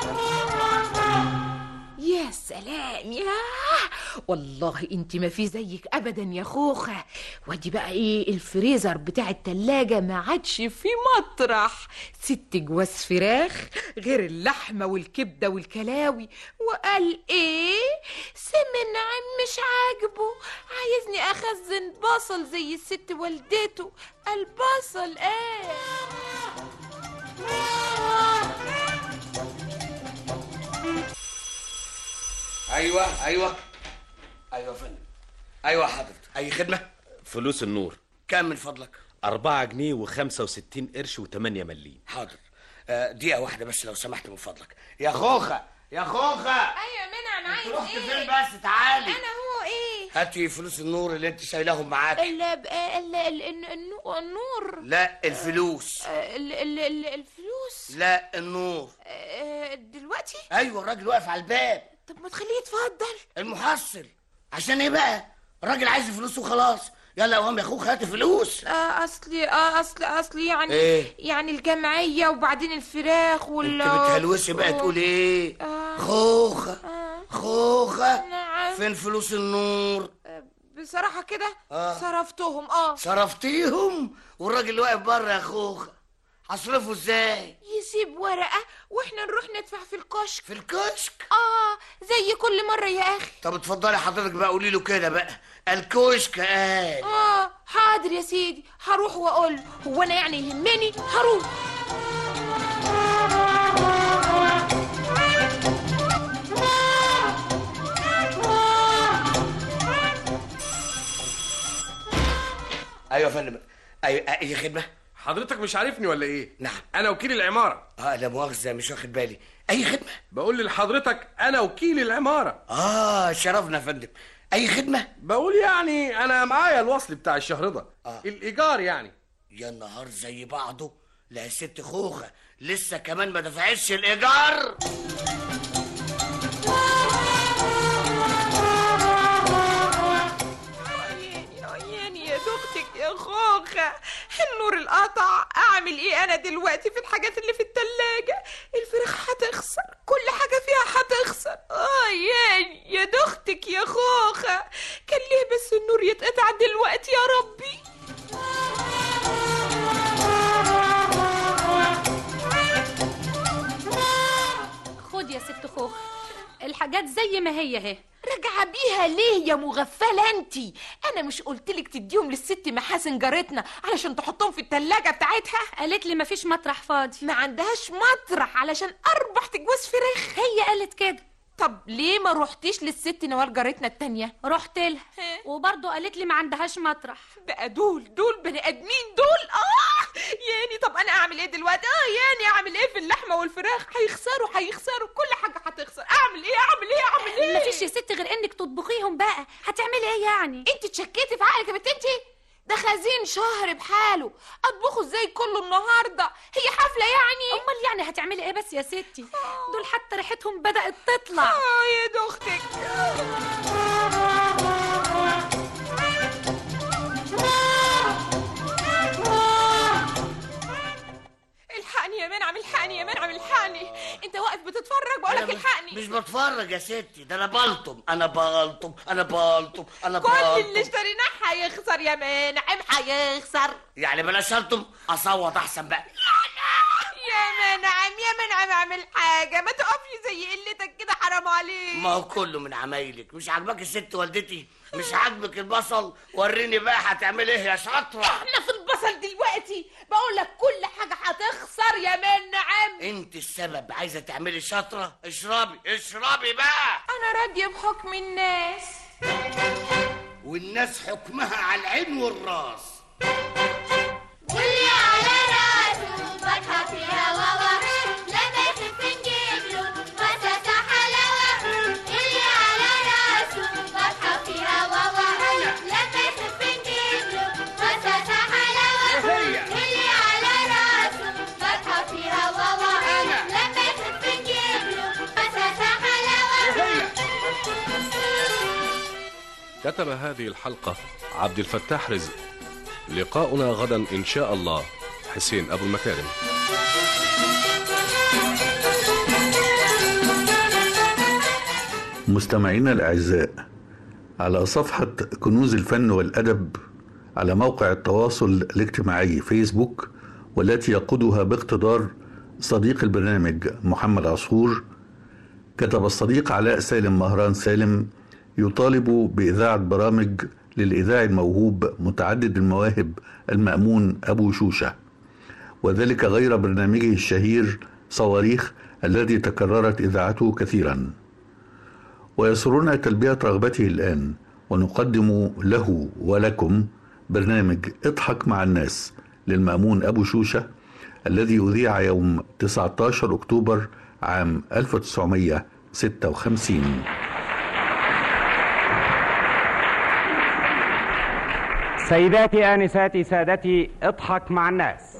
S18: يا سلام يا والله انت ما في زيك ابدا يا خوخه وادي بقى ايه الفريزر بتاع التلاجة ما عادش في مطرح ست جواز فراخ غير اللحمه والكبده والكلاوي وقال ايه سمن عم مش عاجبه عايزني اخزن بصل زي الست والدته البصل ايه
S20: ايوه ايوه ايوه يا فندم ايوه حضرتك اي خدمه
S21: فلوس النور
S20: كام من فضلك
S21: أربعة جنيه وخمسة وستين قرش وتمانية مليم
S20: حاضر آه، دقيقه واحده بس لو سمحت من فضلك يا خوخه يا خوخه
S18: ايوه منعم عايز
S20: رحت
S18: ايه
S20: فين بس تعالي
S18: انا هو ايه
S20: هاتي فلوس النور اللي انت شايلاهم معاك
S18: ال ال ال ال النو- النور
S20: لا الفلوس
S18: ال ال ال الفلوس
S20: لا النور
S18: آه، دلوقتي
S20: ايوه الراجل واقف على الباب
S18: طب ما تخليه يتفضل
S20: المحصل عشان ايه بقى الراجل عايز فلوس وخلاص يلا يا قوم يا اخوك هات فلوس
S18: آه اصلي اه اصلي اصلي يعني
S20: إيه؟
S18: يعني الجمعيه وبعدين الفراخ وال
S20: انت بتهلوسي بقى تقول ايه
S18: آه.
S20: خوخه خوخه
S18: نعم.
S20: فين فلوس النور
S18: بصراحه كده
S20: آه.
S18: صرفتهم اه
S20: صرفتيهم والراجل واقف بره يا خوخه هصرفه ازاي
S18: يسيب ورقه واحنا نروح ندفع في الكشك
S20: في الكشك
S18: اه زي كل مره يا اخي
S20: طب اتفضلي حضرتك بقى قولي له كده بقى الكشك قال
S18: اه حاضر يا سيدي هروح واقول له هو انا يعني يهمني هروح
S20: ايوه يا فندم ايوه اي خدمه
S22: حضرتك مش عارفني ولا ايه
S20: نعم
S22: انا وكيل العماره
S20: اه لا مؤاخذه مش واخد بالي اي خدمه
S22: بقول لحضرتك انا وكيل العماره
S20: اه شرفنا يا فندم اي خدمه
S22: بقول يعني انا معايا الوصل بتاع الشهر ده
S20: آه.
S22: الايجار يعني
S20: يا النهار زي بعضه لا يا ست خوخه لسه كمان ما دفعتش الايجار
S18: عيني عيني يا دختك يا خوخة النور القطع اعمل ايه انا دلوقتي في الحاجات اللي في التلاجة الفراخ هتخسر كل حاجة فيها هتخسر اه ياني يا دختك يا خوخة كان ليه بس النور يتقطع دلوقتي يا ربي
S19: ست خوخ الحاجات زي ما هي اهي
S18: راجعه بيها ليه يا مغفله انتي انا مش قلتلك تديهم للست محاسن جارتنا علشان تحطهم في التلاجة بتاعتها
S19: قالت لي مفيش مطرح فاضي
S18: ما عندهاش مطرح علشان اربع تجوز فراخ
S19: هي قالت كده
S18: طب ليه ما روحتيش للست نوال جارتنا التانية
S19: رحت لها وبرضه قالت لي ما عندهاش مطرح
S18: بقى دول دول بني ادمين دول اه يعني طب انا اعمل ايه دلوقتي اه يعني اعمل ايه في اللحمه والفراخ هيخسروا هيخسروا كل حاجه هتخسر اعمل ايه اعمل ايه اعمل ايه
S19: مفيش يا ست غير انك تطبخيهم بقى هتعملي ايه يعني
S18: انت تشكيتي في عقلك يا بنت انتي ده خزين شهر بحاله اطبخه ازاي كله النهارده هي حفله يعني
S19: امال يعني هتعملي ايه بس يا ستي دول حتى ريحتهم بدات تطلع
S18: اه يا دختك الحقني يا منعم الحقني يا منعم الحقني انت واقف بتتفرج بقولك
S20: أنا
S18: الحقني
S20: مش بتفرج يا ستي ده انا بلطم انا بلطم انا بلطم انا
S18: كل اللي
S20: بلطم
S18: اشتريناه هيخسر يا منعم هيخسر
S20: يعني بلاش الطم اصوت احسن بقى
S18: يا منعم يا منعم اعمل حاجه ما تقفش زي قلتك كده حرام عليك
S20: ما هو كله من عمايلك مش عاجبك الست والدتي مش عاجبك البصل وريني بقى هتعملي ايه يا شاطره
S18: احنا في البصل دلوقتي بقول لك كل حاجه هتخسر يا منعم
S20: انت السبب عايزه تعملي شاطره اشربي اشربي بقى
S18: انا راضيه بحكم الناس
S20: والناس حكمها على العين والراس
S2: واللي على راسه فتحة فيها واوا لما يخف نجيب له مساسة حلاوة اللي على راسه فتحة فيها واوا لما يخف نجيب له مساسة حلاوة اللي على راسه فتحة فيها واوا لما يخف نجيب له مساسة حلاوة
S17: كتب هذه الحلقة عبد الفتاح رزق لقاؤنا غدا إن شاء الله حسين أبو المكارم
S1: مستمعينا الأعزاء على صفحة كنوز الفن والأدب على موقع التواصل الاجتماعي فيسبوك والتي يقودها باقتدار صديق البرنامج محمد عصفور كتب الصديق علاء سالم مهران سالم يطالب بإذاعة برامج للإذاعي الموهوب متعدد المواهب المأمون أبو شوشة وذلك غير برنامجه الشهير صواريخ الذي تكررت إذاعته كثيراً ويسرنا تلبية رغبته الآن ونقدم له ولكم برنامج اضحك مع الناس للمأمون أبو شوشة الذي أذيع يوم 19 أكتوبر عام 1956
S4: سيداتي آنساتي سادتي اضحك مع الناس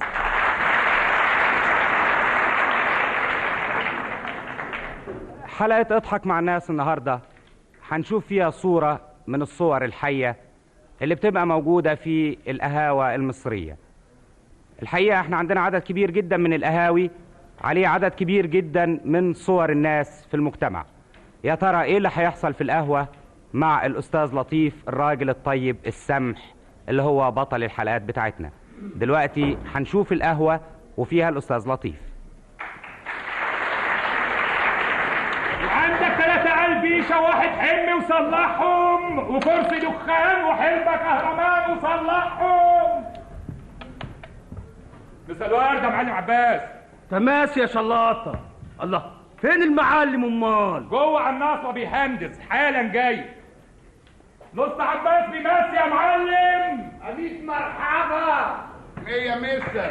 S4: حلقة اضحك مع الناس النهاردة هنشوف فيها صورة من الصور الحية اللي بتبقى موجودة في القهاوى المصرية الحقيقة احنا عندنا عدد كبير جدا من القهاوي عليه عدد كبير جدا من صور الناس في المجتمع يا ترى ايه اللي هيحصل في القهوة مع الأستاذ لطيف الراجل الطيب السمح اللي هو بطل الحلقات بتاعتنا دلوقتي هنشوف القهوة وفيها الأستاذ لطيف
S9: عندك ثلاثة عالبيشة واحد حمي وصلحهم وكرسي دخان وحلبة كهرمان وصلحهم مساء الورد يا معلم عباس
S23: تماس يا شلاطة الله فين المعلم امال
S9: جوه على الناصبة بيهندس حالا جاي نص عباس بيمسي يا معلم
S23: أميس مرحبا
S9: مية مستر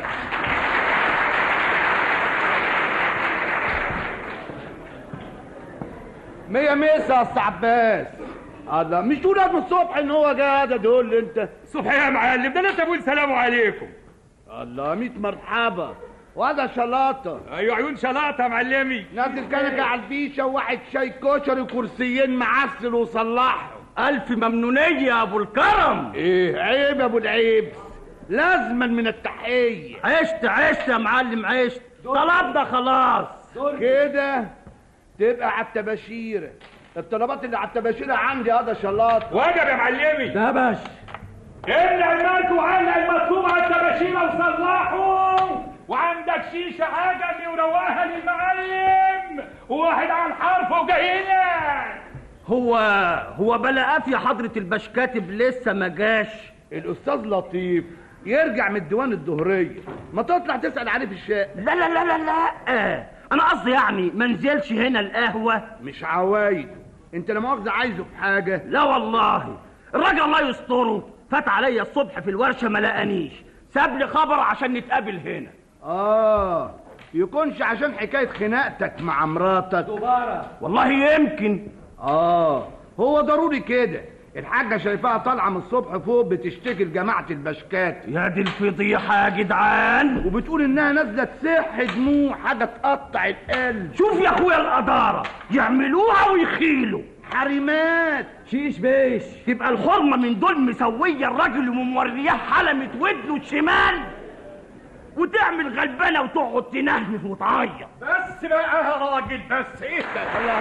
S23: مية ميسة يا أستاذ عباس الله مش تقول من الصبح ان هو قاعد دول انت
S9: صبح يا معلم ده لسه بقول سلام عليكم
S23: الله ميت مرحبا وهذا شلاطة
S9: ايوه عيون شلاطة يا معلمي
S23: نزل كنكة على الفيشة وواحد شاي كشري وكرسيين معسل وصلحهم ألف ممنونية يا أبو الكرم إيه عيب يا أبو العيب لازما من التحية عشت عشت يا معلم عشت طلبنا خلاص كده تبقى على التباشيرة الطلبات اللي على التباشيرة عندي هذا شلاط
S9: واجب يا معلمي
S23: ده باش
S9: املى المات وعلق المطلوب على التباشيرة وصلحوا وعندك شيشة عجمي وروقها للمعلم وواحد على الحرف وجاي لك
S23: هو هو بلا قافية حضرة البشكاتب لسه ما جاش الأستاذ لطيف يرجع من الديوان الظهرية ما تطلع تسأل عليه في الشارع لا لا لا لا لا آه. انا قصدي يعني ما نزلش هنا القهوة مش عوايد انت لا مؤاخذة عايزه في حاجة لا والله الراجل الله يستره فات عليا الصبح في الورشة ما لقانيش ساب لي خبر عشان نتقابل هنا اه يكونش عشان حكاية خناقتك مع مراتك
S9: دوبارة
S23: والله يمكن اه هو ضروري كده الحاجة شايفاها طالعة من الصبح فوق بتشتكي لجماعة البشكات يا دي الفضيحة يا جدعان وبتقول انها نازلة تسح دموع حاجة تقطع القلب شوف يا اخويا القدارة يعملوها ويخيلوا حريمات شيش بيش تبقى الحرمة من دول مسوية الراجل ومورياه حلمة ودنه الشمال وتعمل غلبانة وتقعد تنهنه وتعيط
S9: بس بقى يا راجل بس ايه ده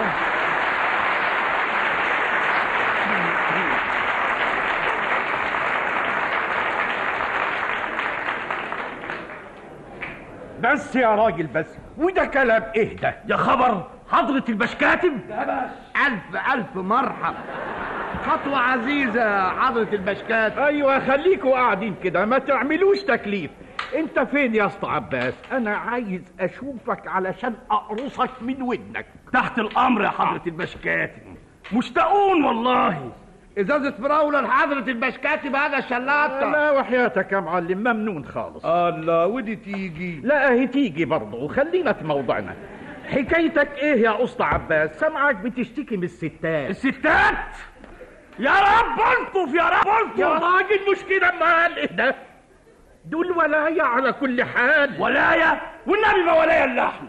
S9: بس يا راجل بس وده كلام ايه ده
S23: يا خبر حضرة البشكاتب ألف ألف مرحب خطوة عزيزة حضرة البشكات
S9: ايوه خليكوا قاعدين كده ما تعملوش تكليف انت فين يا اسطى عباس انا عايز اشوفك علشان اقرصك من ودنك
S23: تحت الأمر يا حضرة البشكاتب مشتاقون والله ازازة فراولة لحضرة البشكاتب هذا شلاطة
S9: لا وحياتك يا معلم ممنون خالص
S23: الله ودي تيجي
S9: لا هي تيجي برضه وخلينا في موضوعنا حكايتك ايه يا اسطى عباس سامعك بتشتكي من الستات
S23: الستات يا رب الطف يا رب الطف
S9: يا راجل مش كده امال ايه ده دول ولاية على كل حال
S23: ولاية والنبي ما ولاية اللحم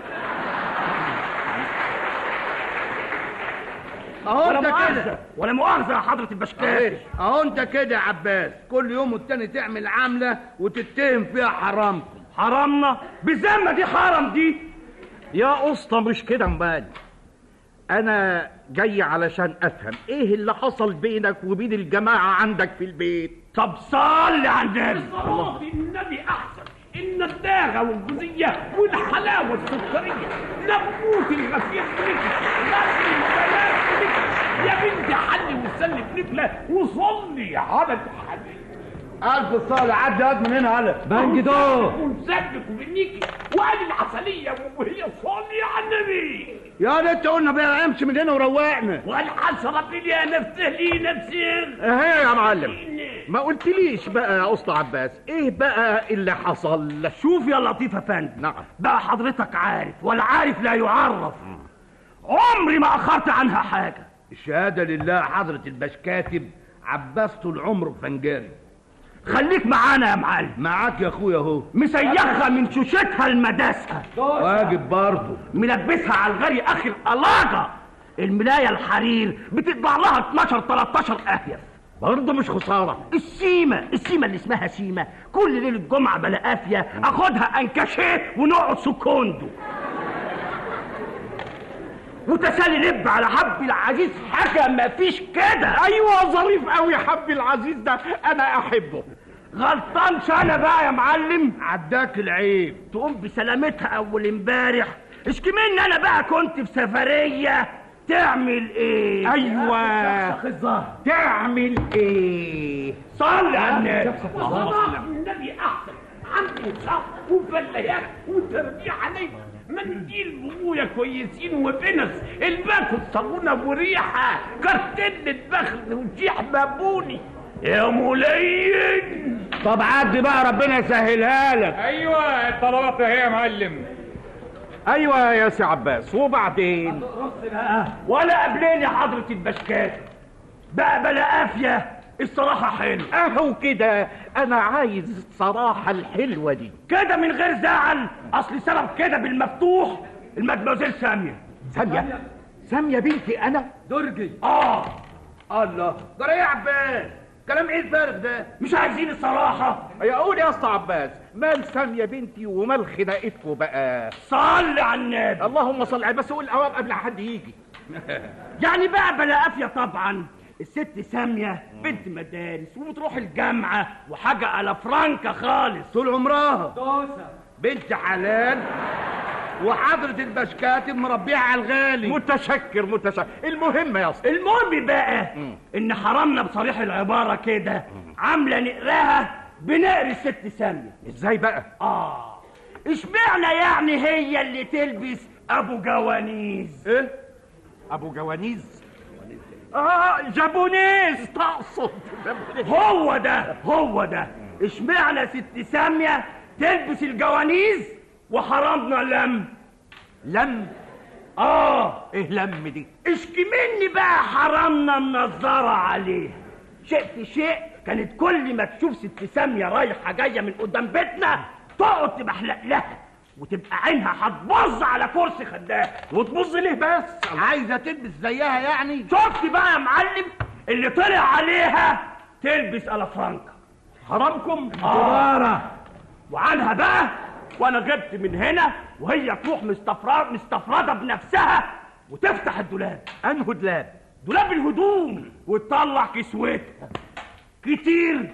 S23: اهو
S9: ولا
S23: انت
S9: مؤاخذة.
S23: كده ولا مؤاخذة يا حضرة البشكات اهو انت كده يا عباس كل يوم والتاني تعمل عاملة وتتهم فيها حرامكم حرامنا بذمة دي حرام دي
S9: يا اسطى مش كده امال انا جاي علشان افهم ايه اللي حصل بينك وبين الجماعة عندك في البيت
S23: طب صلي على النبي
S9: الله
S23: النبي احسن ان الداغة والجوزية والحلاوة السكرية نبوت الغفير نكش نسل البنات نكش يا بنتي حلي وسلي بنكلة وصلي على الحبيب ألف صالة عدي هات من هنا هلا
S9: بنج دو.
S23: ونسبك وبنيكي وقال العسلية وهي صلي على النبي يا ريت قلنا بقى امشي من هنا وروقنا والحس ربي يا نفسه لي نفسي
S9: اهي يا معلم ما قلتليش بقى يا اسطى عباس ايه بقى اللي حصل
S23: شوف يا لطيف افندي
S9: نعم
S23: بقى حضرتك عارف والعارف لا يعرف عمري ما اخرت عنها حاجه الشهاده لله حضره البشكاتب عباس طول عمره فنجاري خليك معانا يا معلم معاك يا اخويا اهو مسيخها من شوشتها المداسه واجب برضه ملبسها على الغري اخر قلاجه الملايه الحرير بتطلع لها 12 13 اهيف برضه مش خساره السيمه السيمه اللي اسمها سيمه كل ليله جمعه بلا قافيه اخدها انكاشيه ونقعد سكوندو وتسالي لب على حبي العزيز حاجه ما فيش كده
S9: ايوه ظريف قوي حبي العزيز ده انا احبه
S23: غلطان انا بقى يا معلم عداك العيب تقوم بسلامتها اول امبارح اشكي مني انا بقى كنت في سفريه تعمل ايه
S9: ايوه
S23: تعمل ايه صلي على النبي
S9: شوف الله.
S23: صلي على النبي احسن عنده صح وفلايات وتربيع عليك منديل بويا كويسين وبنس الباكو الصابونة وريحة كرتلة بخل وشيح بابوني يا ملين طب عدي بقى ربنا يسهلها لك
S9: ايوه الطلبات اهي يا معلم ايوه يا سي عباس وبعدين
S23: ولا قبلين يا حضرة البشكات بقى بلا قافية الصراحة حلو
S9: اهو كده انا عايز الصراحة الحلوة دي
S23: كده من غير زعل اصل سبب كده بالمفتوح المدموزيل سامية
S9: سامية سامية بنتي انا
S23: درجي اه الله ده يا عباس كلام ايه الفارغ ده مش عايزين الصراحة
S9: يا قول يا اسطى عباس مال سامية بنتي ومال خناقتكم بقى
S23: صل على النبي
S9: اللهم صل على بس قول الاوام قبل حد يجي
S23: يعني بقى بلا قافية طبعا الست سامية بنت مدارس وبتروح الجامعة وحاجة على فرانكا خالص طول عمرها
S9: دوسة
S23: بنت حلال وحضرة البشكاتب مربيها على الغالي
S9: متشكر متشكر المهم يا اسطى
S23: المهم بقى ان حرامنا بصريح العبارة كده عاملة نقراها بنقر الست سامية
S9: ازاي بقى
S23: اه اشمعنى يعني هي اللي تلبس ابو جوانيز
S9: ايه ابو جوانيز اه جابونيز تقصد
S23: هو ده هو ده اشمعنى ست سامية تلبس الجوانيز وحرامنا لم
S9: لم
S23: اه
S9: ايه لم دي
S23: اشكي مني بقى حرامنا منظرة عليها شيء في شيء كانت كل ما تشوف ست سامية رايحة جاية من قدام بيتنا تقعد تبحلق لها وتبقى عينها هتبظ على كرسي خداها
S9: وتبص ليه بس
S23: عايزة تلبس زيها يعني شفت بقى يا معلم اللي طلع عليها تلبس الافرانكا
S9: حرامكم
S23: دبارة وعنها بقى وانا غبت من هنا وهي تروح مستفرد مستفردة بنفسها وتفتح الدولاب
S9: انه دولاب
S23: دولاب الهدوم وتطلع كسوتها كتير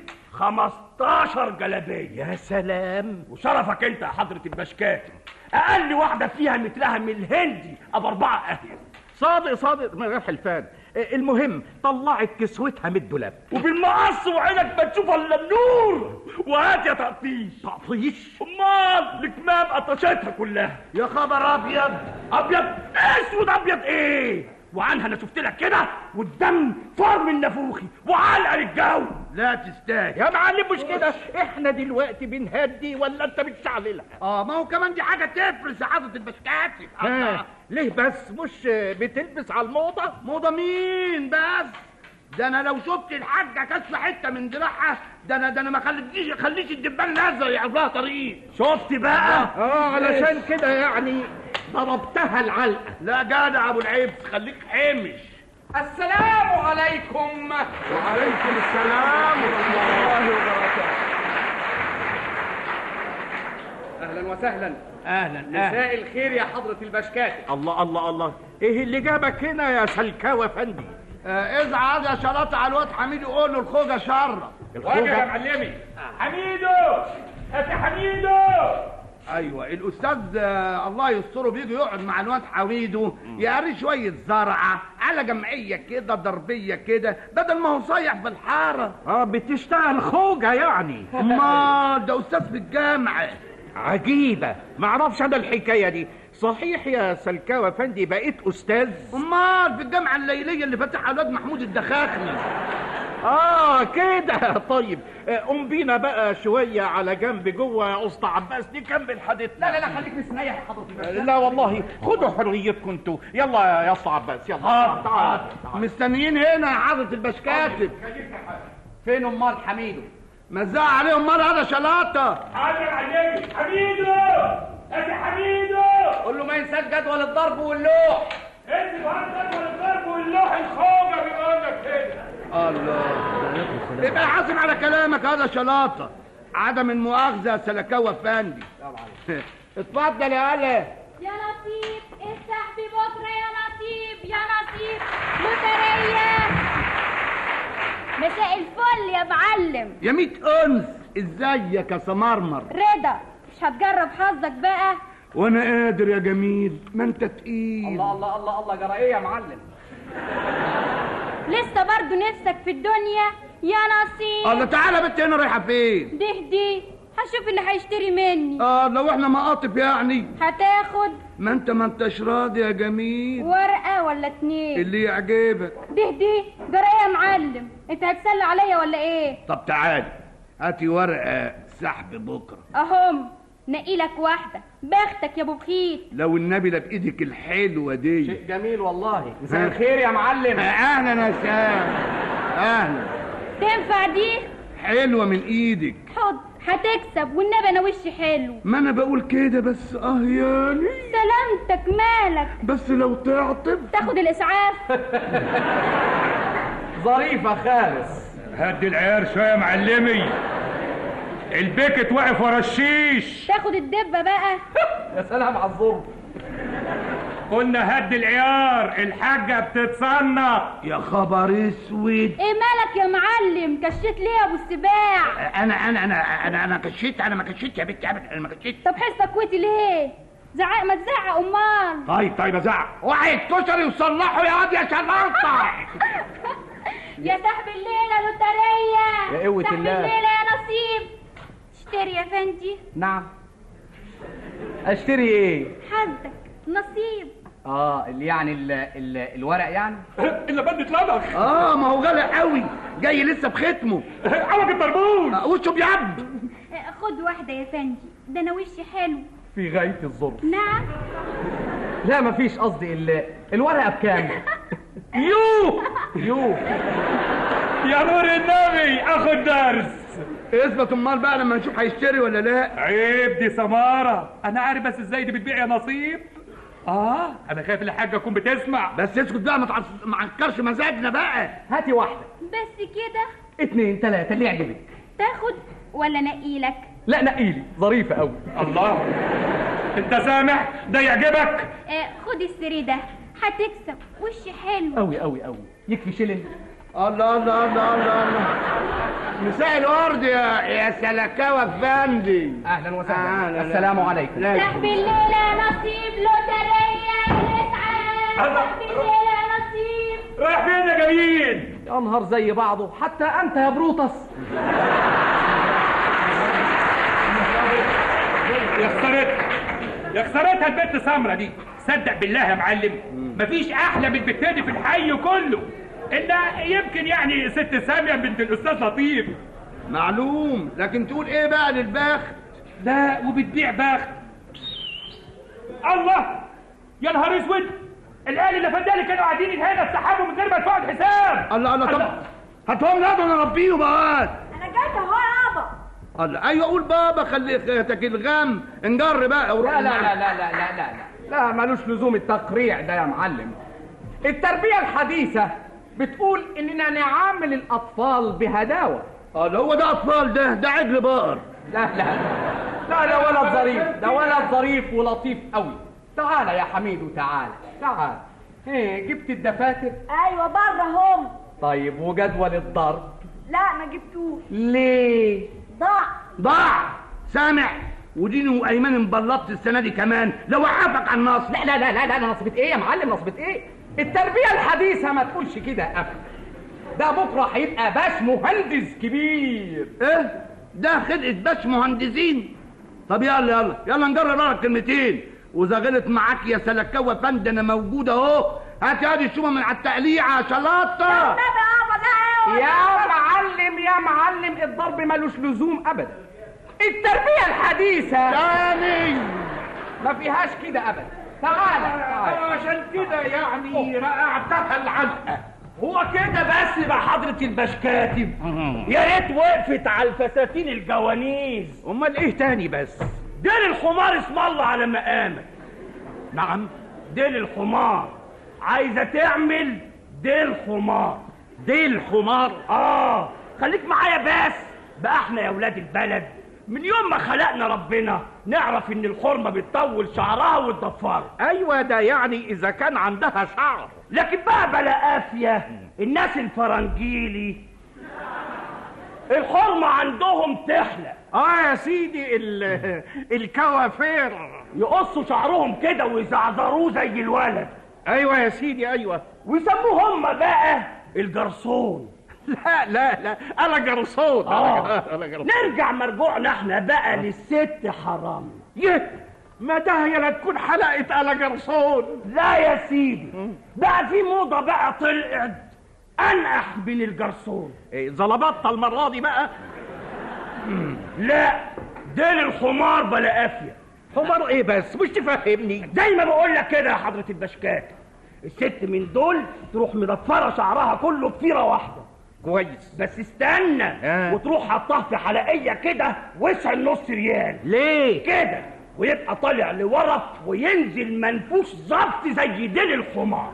S23: 15 جلابية
S9: يا سلام
S23: وشرفك انت يا حضرة البشكاتي اقل واحدة فيها مثلها من الهندي ابو اربعة اهل
S9: صادق صادق من غير حلفان المهم طلعت كسوتها من الدولاب
S23: وبالمقص وعينك ما تشوف الا النور وهات يا تقطيش
S9: تقطيش
S23: امال الكمام قطشتها كلها يا خبر ابيض ابيض اسود ابيض ايه وعنها انا شفت لك كده والدم فار من نافوخي وعلقه للجو
S9: لا تستاهل يا معلم مش كده احنا دلوقتي بنهدي ولا انت بتشعللها
S23: اه ما هو كمان دي حاجه تفرس يا حضره البشكاتي
S9: ها ليه بس مش بتلبس على الموضه
S23: موضه مين بس ده انا لو شفت الحاجه كشف حته من دراعها ده انا ده انا ما خليتنيش خليش الدبان الازرق يعرف لها طريق شفت بقى
S9: اه علشان كده يعني ضربتها العلقه
S23: لا جدع ابو العيب خليك حمش
S4: السلام عليكم
S23: وعليكم السلام ورحمه الله وبركاته
S4: اهلا وسهلا
S23: اهلا
S4: مساء الخير يا حضرة البشكاتب
S9: الله الله الله ايه اللي جابك هنا يا سلكاوي افندي
S23: آه ازعل يا شلاطة على الواد حميد وقول له الخوجة شرة
S4: واجب يا معلمي حميدو هات يا حميدو
S23: ايوه الاستاذ آه الله يستره بيجي يقعد مع الواد حميدو يقري شويه زرعه على جمعيه كده ضربيه كده بدل ما هو صايح في الحاره
S9: اه بتشتغل خوجه يعني
S23: امال ده استاذ في الجامعه
S9: عجيبه معرفش انا الحكايه دي صحيح يا سلكاوي افندي بقيت استاذ
S23: امال في الجامعه الليليه اللي فاتحها الواد محمود الدخاخني
S9: اه كده طيب آه، قوم بينا بقى شويه على جنب جوه يا اسطى عباس نكمل حديثنا
S4: لا لا لا خليك مستريح يا حضرة البشكاتب
S9: لا والله خدوا حريتكم انتوا يلا يا اسطى عباس يلا تعال تعال
S23: مستنيين هنا يا حضره البشكاتب
S4: فين امال حميدو
S23: مزع عليهم مره هذا شلاطه
S4: حاضر يا معلمي حميدو هات يا حميدو قول له ما ينساش جدول الضرب واللوح انت وهات جدول الضرب واللوح الخوجه بيقول لك كده
S23: الله يبقى حاسب على كلامك هذا شلاطه عدم المؤاخذه يا سلكاوي افندي اتفضل يا هلا
S2: يا لطيف افتح ببكرة يا لطيف يا لطيف لوترية مساء الفل يا معلم
S23: يا ميت انس ازيك يا سمرمر
S2: رضا مش هتجرب حظك بقى
S23: وانا قادر يا جميل ما انت تقيل
S4: الله الله الله الله جرى ايه يا معلم
S2: لسه برضو نفسك في الدنيا يا نصيب
S23: الله تعالى بنت هنا رايحه فين
S2: ده دي هشوف اللي هيشتري مني
S23: اه لو احنا مقاطف يعني
S2: هتاخد
S23: ما انت ما انتش راضي يا جميل
S2: ورقة ولا اتنين
S23: اللي يعجبك
S2: ده دي جرى ايه يا معلم انت هتسلى عليا ولا ايه
S23: طب تعالي هاتي ورقه سحب بكره
S2: اهم نقي لك واحدة بختك يا ابو بخيت
S23: لو النبي لا بايدك الحلوه دي
S4: شيء جميل والله مساء الخير يا معلم
S23: اهلا يا سام اهلا
S2: تنفع دي
S23: حلوه من ايدك
S2: حط هتكسب والنبي انا وشي حلو
S23: ما انا بقول كده بس اه يعني
S2: سلامتك مالك
S23: بس لو تعطف
S2: تاخد الاسعاف
S4: ظريفة خالص
S10: هدي العيار شويه يا معلمي البيكت واقف ورا الشيش
S2: تاخد الدبة بقى
S4: يا سلام على الظلم
S10: قلنا هدي العيار الحاجه بتتصنع
S23: يا خبر اسود
S2: ايه مالك يا معلم كشيت ليه يا ابو السباع
S23: انا انا انا انا انا كشيت انا ما كشيت يا بنتي ابدا انا ما كشيت
S2: طب حسك كويتي ليه
S11: زعق ما تزعق امال
S23: طيب طيب ازعق واحد كشري وصلحه يا واد يا شرطه
S11: يا صاحب الليله لوتريه
S12: يا قوة
S11: صاحب
S12: الله.
S11: الليله يا نصيب اشتري يا فندي
S12: نعم اشتري ايه
S11: حظك نصيب
S12: اه اللي يعني ال ال الورق يعني
S23: الا بدت لبخ اه ما هو غالي قوي جاي لسه بختمه عوج البربوش وشه بيعب
S11: اه، خد واحده يا فندي ده انا وشي حلو
S12: في غايه الظلم
S11: نعم
S12: لا مفيش قصدي ال الورقه بكام
S23: يو
S12: يو
S23: يا نور النبي اخد درس اثبت امال بقى لما نشوف هيشتري ولا لا
S10: عيب دي سمارة أنا عارف بس إزاي دي بتبيع يا نصيب آه أنا خايف الحاجة تكون بتسمع
S23: بس اسكت بقى ما تعص- ما عنكرش مزاجنا بقى
S12: هاتي واحده
S11: بس كده
S12: اتنين تلاته اللي يعجبك
S11: تاخد ولا نقيلك
S12: لا نقيلي ظريفه قوي
S10: الله أنت سامع ده يعجبك
S11: اه خد السري ده هتكسب وشي حلو
S12: قوي قوي قوي يكفي شيلن
S23: الله الله الله الله الله مساء الورد يا يا سلكاوة فندي
S12: اهلا وسهلا السلام عليكم
S11: صاحب الليله يا نصيب لوتريه الاسعاد صاحب الليله يا نصيب
S10: رايح فين يا جميل
S12: يا نهار زي بعضه حتى انت يا بروتس
S10: يا خسارتها يا خسارتها البنت سمرة دي صدق بالله يا معلم مفيش أحلى من البت دي في الحي كله إلا يمكن يعني ست سامية بنت الأستاذ لطيف
S23: معلوم لكن تقول ايه بقى للبخت
S10: لا وبتبيع بخت الله يا نهار اسود العيال اللي فدالي كانوا قاعدين هنا اتسحبوا من غير ما يدفعوا الحساب
S23: الله الله طب هاتهم نقدر نربيهم بقى
S11: انا جايبه اهو يابا
S23: الله ايوه قول بابا خلي خيتك الغم نجر بقى وروح
S12: لا لا لا لا لا لا لا لا ملوش لزوم التقريع ده يا معلم التربية الحديثة بتقول إننا نعامل الأطفال بهداوة
S23: اه ده هو ده اطفال ده ده عجل بقر
S12: لا لا لا ده ولد ظريف ده ولد ظريف ولطيف قوي تعال يا حميدو تعال تعال ايه جبت الدفاتر
S11: ايوه بره هم
S12: طيب وجدول الضرب
S11: لا ما جبتوش
S12: ليه
S11: ضاع
S23: ضاع سامع وديني وايمان مبلطت السنه دي كمان لو وقفك على النص
S12: لا لا لا لا لا نصبة ايه يا معلم نصبة ايه التربية الحديثة ما تقولش كده ابدا ده بكرة هيبقى باش مهندس كبير
S23: ايه ده خلقة باش مهندسين طب يلا يلا يلا نجرب بقى الكلمتين واذا غلط معاك يا سلكاوة فند انا موجود اهو هات هذه الشومه من على التقليعه يا شلاطه
S12: يا معلم يا معلم الضرب ملوش لزوم ابدا التربية الحديثة
S23: تاني
S12: ما فيهاش كده ابدا تعال تعال
S23: عشان كده يعني رقعتها العلقه
S15: هو كده بس بقى حضرة البشكاتب يا ريت وقفت على الفساتين الجوانيز
S23: امال ايه تاني بس
S15: ديل الحمار اسم الله على مقامك نعم ديل الحمار عايزة تعمل ديل حمار ديل حمار اه خليك معايا بس بقى احنا يا ولاد البلد من يوم ما خلقنا ربنا نعرف ان الحرمة بتطول شعرها وتضفرها
S23: ايوه ده يعني اذا كان عندها شعر
S15: لكن بقى بلا قافية الناس الفرنجيلي الحرمة عندهم تحلى
S23: اه يا سيدي ال- الكوافير
S15: يقصوا شعرهم كده ويزعزروه زي الولد
S23: ايوه يا سيدي ايوه
S15: ويسموه هم بقى الجرسون
S23: لا لا لا انا جرسون
S15: آه.
S23: انا جرسون
S15: نرجع مرجوعنا احنا بقى للست حرام
S23: يه ما ده هي لا تكون حلقه انا جرسون
S15: لا يا سيدي بقى في موضة بقى طلعت انقح من الجرسون
S23: إيه زلبطه المره دي بقى
S15: لا ديل الحمار بلا قافية
S23: حمار ايه بس مش تفهمني
S15: زي ما بقول لك كده يا حضرة البشكات الست من دول تروح مضفرة شعرها كله بفيرة واحدة
S23: كويس
S15: بس استنى
S23: آه.
S15: وتروح حطها في حلقية كده وسع النص ريال
S23: ليه
S15: كده ويبقى طالع لورا وينزل منفوش ظبط زي ديل الحمار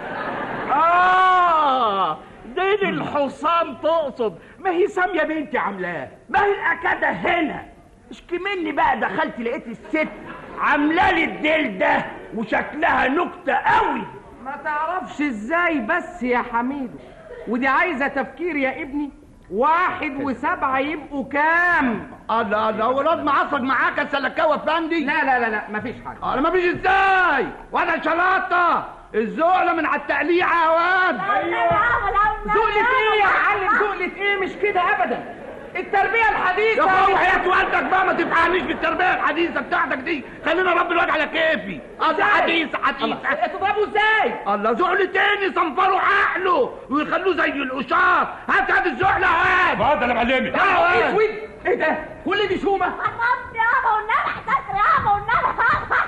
S23: اه دين الحصان تقصد ما هي ساميه بنتي عاملاه
S15: ما هي الأكادة هنا مش كمني بقى دخلت لقيت الست عامله لي الديل ده وشكلها نكتة قوي
S12: ما تعرفش ازاي بس يا حميدو ودي عايزة تفكير يا ابني واحد وسبعة يبقوا كام؟
S23: الله الله هو الواد معصب معاك يا سلكاوي افندي
S12: لا لا لا لا مفيش حاجة
S23: انا مفيش ازاي وانا شلاطه الزقله من على التقليعه يا واد
S12: زقلة ايه يا معلم زقلة ايه مش كده ابدا التربية الحديثة
S23: يا اخويا حياة والدك بقى ما تفعنيش بالتربيه الحديثه بتاعتك دي خلينا رب الواد على كيفي اصل حديث حديث
S12: تضربه ازاي؟
S23: الله زقلتين يصنفروا عقله ويخلوه زي القشاط هات هات الزقله يا واد
S10: اتفضل يا معلمي
S23: يا واد
S12: اسود ايه ده؟ كل دي شومة
S11: حرمت يابا والنبي حساسر يابا والنبي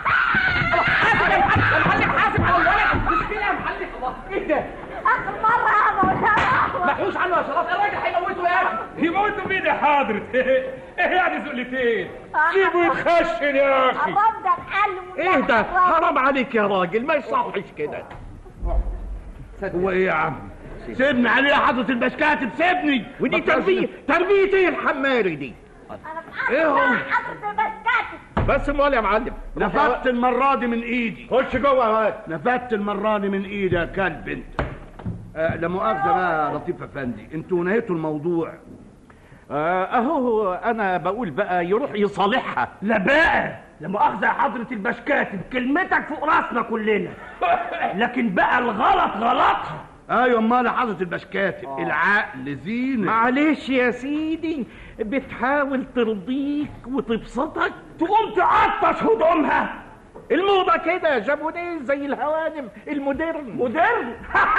S12: المعلم حاسب على الولد مش كده يا معلم الله ايه ده؟
S11: اخر مرة يابا والنبي
S12: محوش عنه يا شرف الراجل هيموته يا اخي
S10: يموتوا مين يا حضرة ايه يعني زقلتين سيبه يتخشن يا اخي
S11: حرام ده الحل
S23: ايه ده حرام عليك يا راجل ما يصحش كده هو ايه يا عم سيبني عليه يا حضرة البشكاتب سيبني ودي تربية تربية ايه الحماري دي ايه هو بس امال يا معلم نفدت المرة دي من ايدي خش جوه يا واد نفدت المرة دي من ايدي يا كلب انت آه لا مؤاخذة بقى يا لطيف افندي انتوا نهيتوا الموضوع
S9: آه، اهو انا بقول بقى يروح يصالحها
S15: لا بقى لا مؤاخذة يا حضرة البشكاتب كلمتك فوق راسنا كلنا لكن بقى الغلط غلطها
S23: ايوه امال يا حضرة البشكاتب العقل زينة
S9: معلش يا سيدي بتحاول ترضيك وتبسطك
S15: تقوم تعطش هدومها
S9: الموضة كده جابونيز زي الهوانم المودرن
S15: مودرن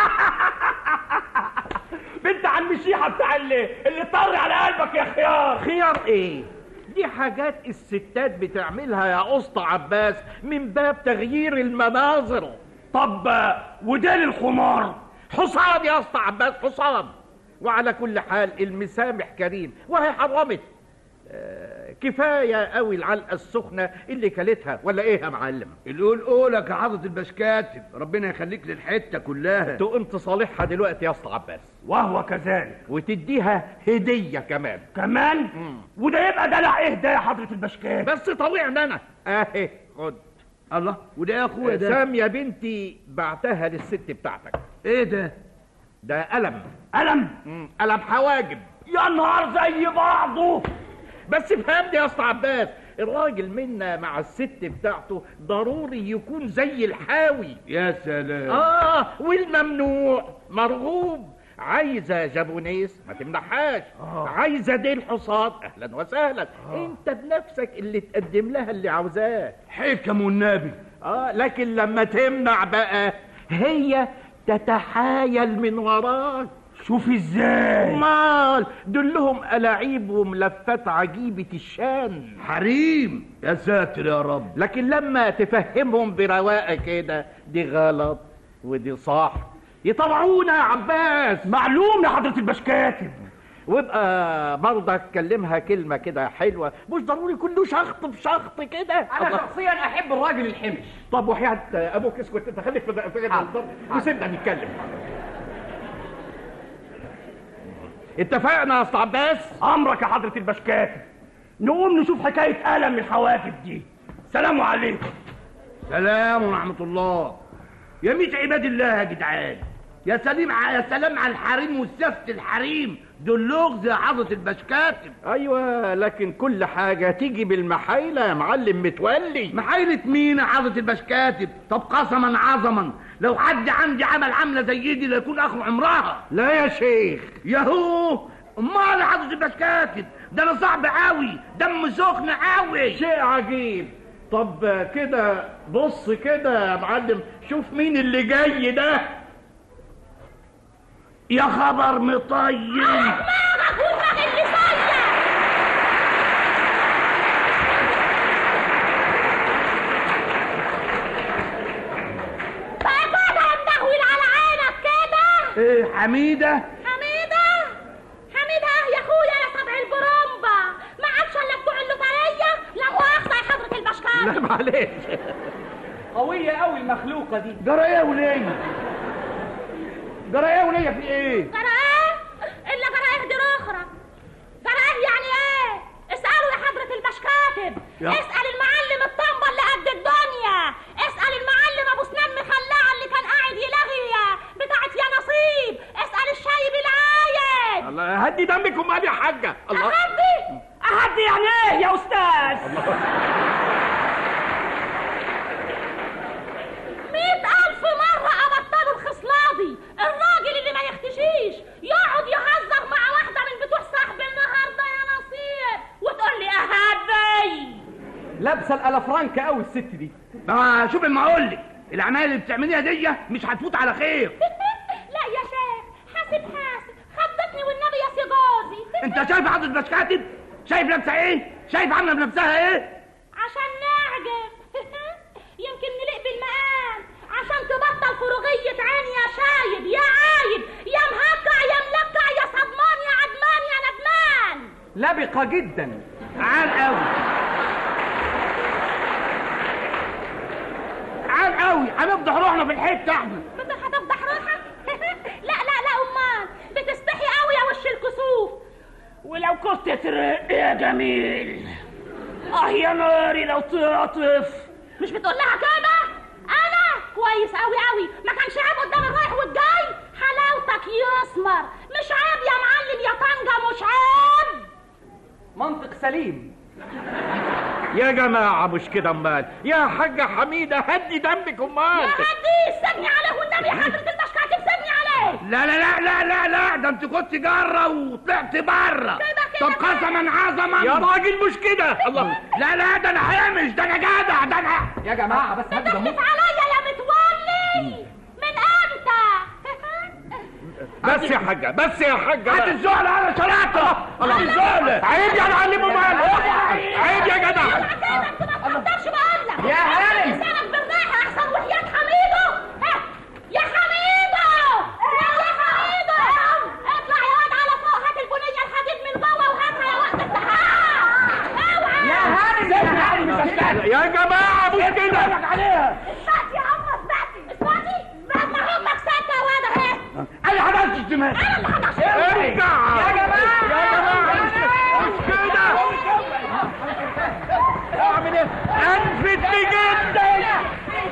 S15: بنت عم الشيحة بتاع اللي اللي طر على قلبك يا خيار
S9: خيار ايه دي حاجات الستات بتعملها يا اسطى عباس من باب تغيير المناظر
S15: طب وديل الخمار
S9: حصان يا اسطى عباس حصان وعلى كل حال المسامح كريم وهي حرمت آه، كفايه قوي العلقه السخنه اللي كلتها ولا ايه يا معلم
S23: القول قولك يا حضرة البشكاتب ربنا يخليك للحتة كلها
S9: تقوم تصالحها دلوقتي يا اسطى عباس
S15: وهو كذلك
S9: وتديها هديه كمان
S15: كمان وده يبقى دلع ايه ده يا حضرة البشكات
S9: بس طويعنا انا اهي خد
S23: الله وده يا اخويا ده
S9: سامية بنتي بعتها للست بتاعتك
S23: ايه ده
S9: ده قلم
S15: قلم
S9: مم، قلم حواجب
S15: يا نهار زي بعضه
S9: بس فهمني يا اسطى عباس الراجل منا مع الست بتاعته ضروري يكون زي الحاوي
S23: يا سلام
S9: اه والممنوع مرغوب عايزه جابونيس ما تمنحهاش
S23: آه.
S9: عايزه ديل حصاد اهلا وسهلا انت بنفسك اللي تقدم لها اللي عاوزاه
S23: حكم والنبي
S9: اه لكن لما تمنع بقى هي تتحايل من وراك
S15: شوف ازاي
S9: مال دلهم ألاعيب وملفات عجيبة الشان
S23: حريم يا ساتر يا رب
S9: لكن لما تفهمهم برواقة كده دي غلط ودي صح يطلعونا يا عباس
S15: معلوم يا حضرة البشكاتب
S9: وابقى برضه كلمها كلمة كده حلوة مش ضروري كله شخط في شخط كده
S12: انا
S9: الله.
S12: شخصيا احب الراجل الحمش
S9: طب وحياة ابوك اسكت انت خليك في في الضرب وسيبنا نتكلم اتفقنا يا اسطى عباس
S15: امرك يا حضرة البشكاتب نقوم نشوف حكاية قلم الحواجب دي سلام عليكم
S23: سلام ورحمة الله يا ميت عباد الله يا جدعان يا سليم ع- يا سلام على الحريم وسياسة الحريم دول لغز يا حضرة البشكاتب
S9: ايوه لكن كل حاجة تيجي بالمحايلة يا معلم متولي
S23: محايلة مين يا حضرة البشكاتب طب قسما عظما لو حد عندي عمل عملة زي دي لا يكون اخر عمرها
S9: لا يا شيخ
S23: ياهو امال يا حضرة البشكاتب ده انا صعب قوي دم سخن قوي
S9: شيء عجيب طب كده بص كده يا معلم شوف مين اللي جاي ده
S23: يا خبر مطيب
S11: فاكرها مدهول على عينك كده
S23: ايه حميدة
S11: حميدة حميدة يا اخويا يا سبع البرومبا ما عادش الا بتوع اللوترية لا مؤاخذة يا حضرة البشكات
S9: لا معلش
S12: قوية قوي المخلوقة دي
S23: جرى ايه يا ولية جرى ايه يا ولية في ايه
S11: جرى ايه؟ الا جرى ايه دي اخرى جرى ايه يعني ايه؟ اسألوا يا حضرة البشكاتب
S23: يا-
S11: اسأل المعلم الطنبة اللي قد الدنيا اسأل المعلم ابو سنان مخلعة اللي كان قاعد يلغي بتاعت يا نصيب اسأل الشايب العايد
S9: الله هدي دمك امال يا حاجه الله
S15: اهدي اهدي يعني ايه يا استاذ
S11: مئة ألف مرة أبطلوا الخصلة دي الراجل اللي ما يختشيش يقعد يهزر مع واحدة من بتوع صاحب النهاردة يا نصير وتقول لي أهدي
S12: لابسه الالافرانك قوي الست دي
S23: ما شوف اما اقول لك الاعمال اللي بتعمليها دي مش هتفوت على خير
S11: لا يا شيخ حاسب حاسب خبطني والنبي يا سي جوزي
S23: انت شايف عضل بس كاتب شايف لابسه ايه شايف عامله بنفسها ايه
S11: عشان نعجب يمكن نلق بالمقام عشان تبطل فروغية عين يا شايب يا عايب يا مهكع يا ملكع يا صدمان يا عدمان يا ندمان
S12: لبقه جدا
S23: عال قوي عال قوي هنفضح روحنا في الحته احنا
S11: بدك هتفضح روحك لا لا لا امال بتستحي قوي يا وش الكسوف
S15: ولو كنت ترق يا جميل اه يا ناري لو تعطف
S11: مش بتقول لها كده انا كويس قوي قوي ما كانش عيب قدام الرايح والجاي حلاوتك يسمر مش عيب يا معلم يا طنجة مش عيب
S12: منطق سليم
S9: يا جماعه مش كده امال يا حاجه حميده هدي دمك امال
S11: يا هدي سيبني عليه والنبي يا حضرة البشكاتب سيبني عليه
S23: لا لا لا لا لا لا ده انت كنت جاره وطلعت بره طب قسما عظما
S9: يا راجل مش كده الله
S23: لا لا ده انا حامش ده انا جدع ده انا
S12: يا جماعه بس هدي
S11: بتحلف عليا يا متولي من امتى
S9: بس يا حاجه بس يا حاجه
S23: هات الزعل على شراطه
S9: الله الزعل عيب يا معلم امال عيب يا جدع
S11: ما تقدرش بقول لك
S9: يا هاني.
S11: لسانك بالراحه احسن وحياة حميدو ها، يا حميدو يا حميدو اطلع يا واد على فوق هات البنيه الحديد من جوه وهاتها يا وقت السحاب اوعى
S15: يا هانم يا هانم مش هشتغل
S9: يا جماعه مش كده
S23: عليها
S11: اسمعتي يا عم اسمعتي اسمعتي بعد ما امك ساكته يا واد اهي
S23: انا حضرت الدماغ
S11: انا اللي هضحك
S9: ارجع
S11: يا جماعه
S9: يا جماعه مش كده اعمل ايه انفتني جدا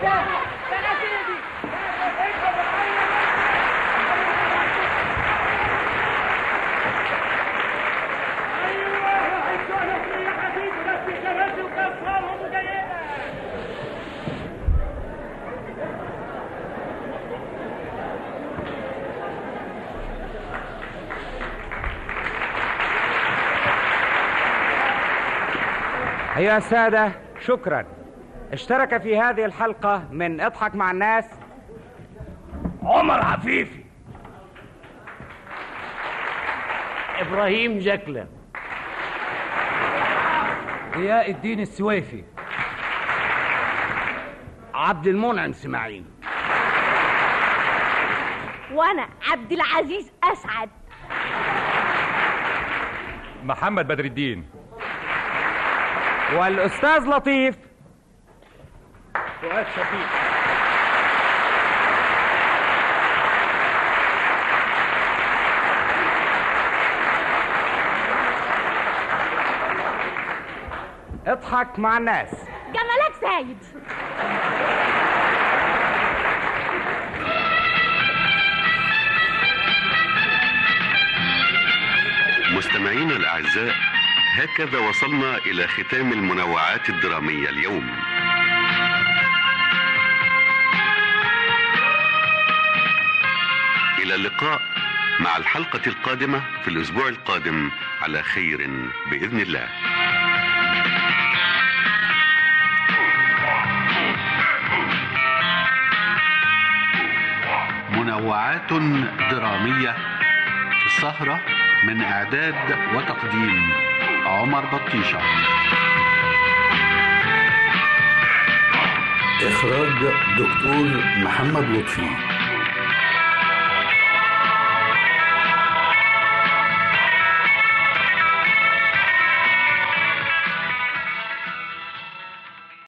S4: أيها السادة شكرا اشترك في هذه الحلقة من اضحك مع الناس
S15: عمر عفيفي ابراهيم جكلة
S23: ضياء الدين السويفي عبد المنعم اسماعيل
S11: وانا عبد العزيز اسعد
S10: محمد بدر الدين
S4: والأستاذ لطيف
S9: فؤاد شفيق
S4: اضحك مع الناس
S11: جمالك زايد
S8: مستمعينا الأعزاء هكذا وصلنا إلى ختام المنوعات الدرامية اليوم إلى اللقاء مع الحلقة القادمة في الأسبوع القادم على خير بإذن الله منوعات درامية السهرة من إعداد وتقديم عمر بطيشة
S1: إخراج دكتور محمد لطفي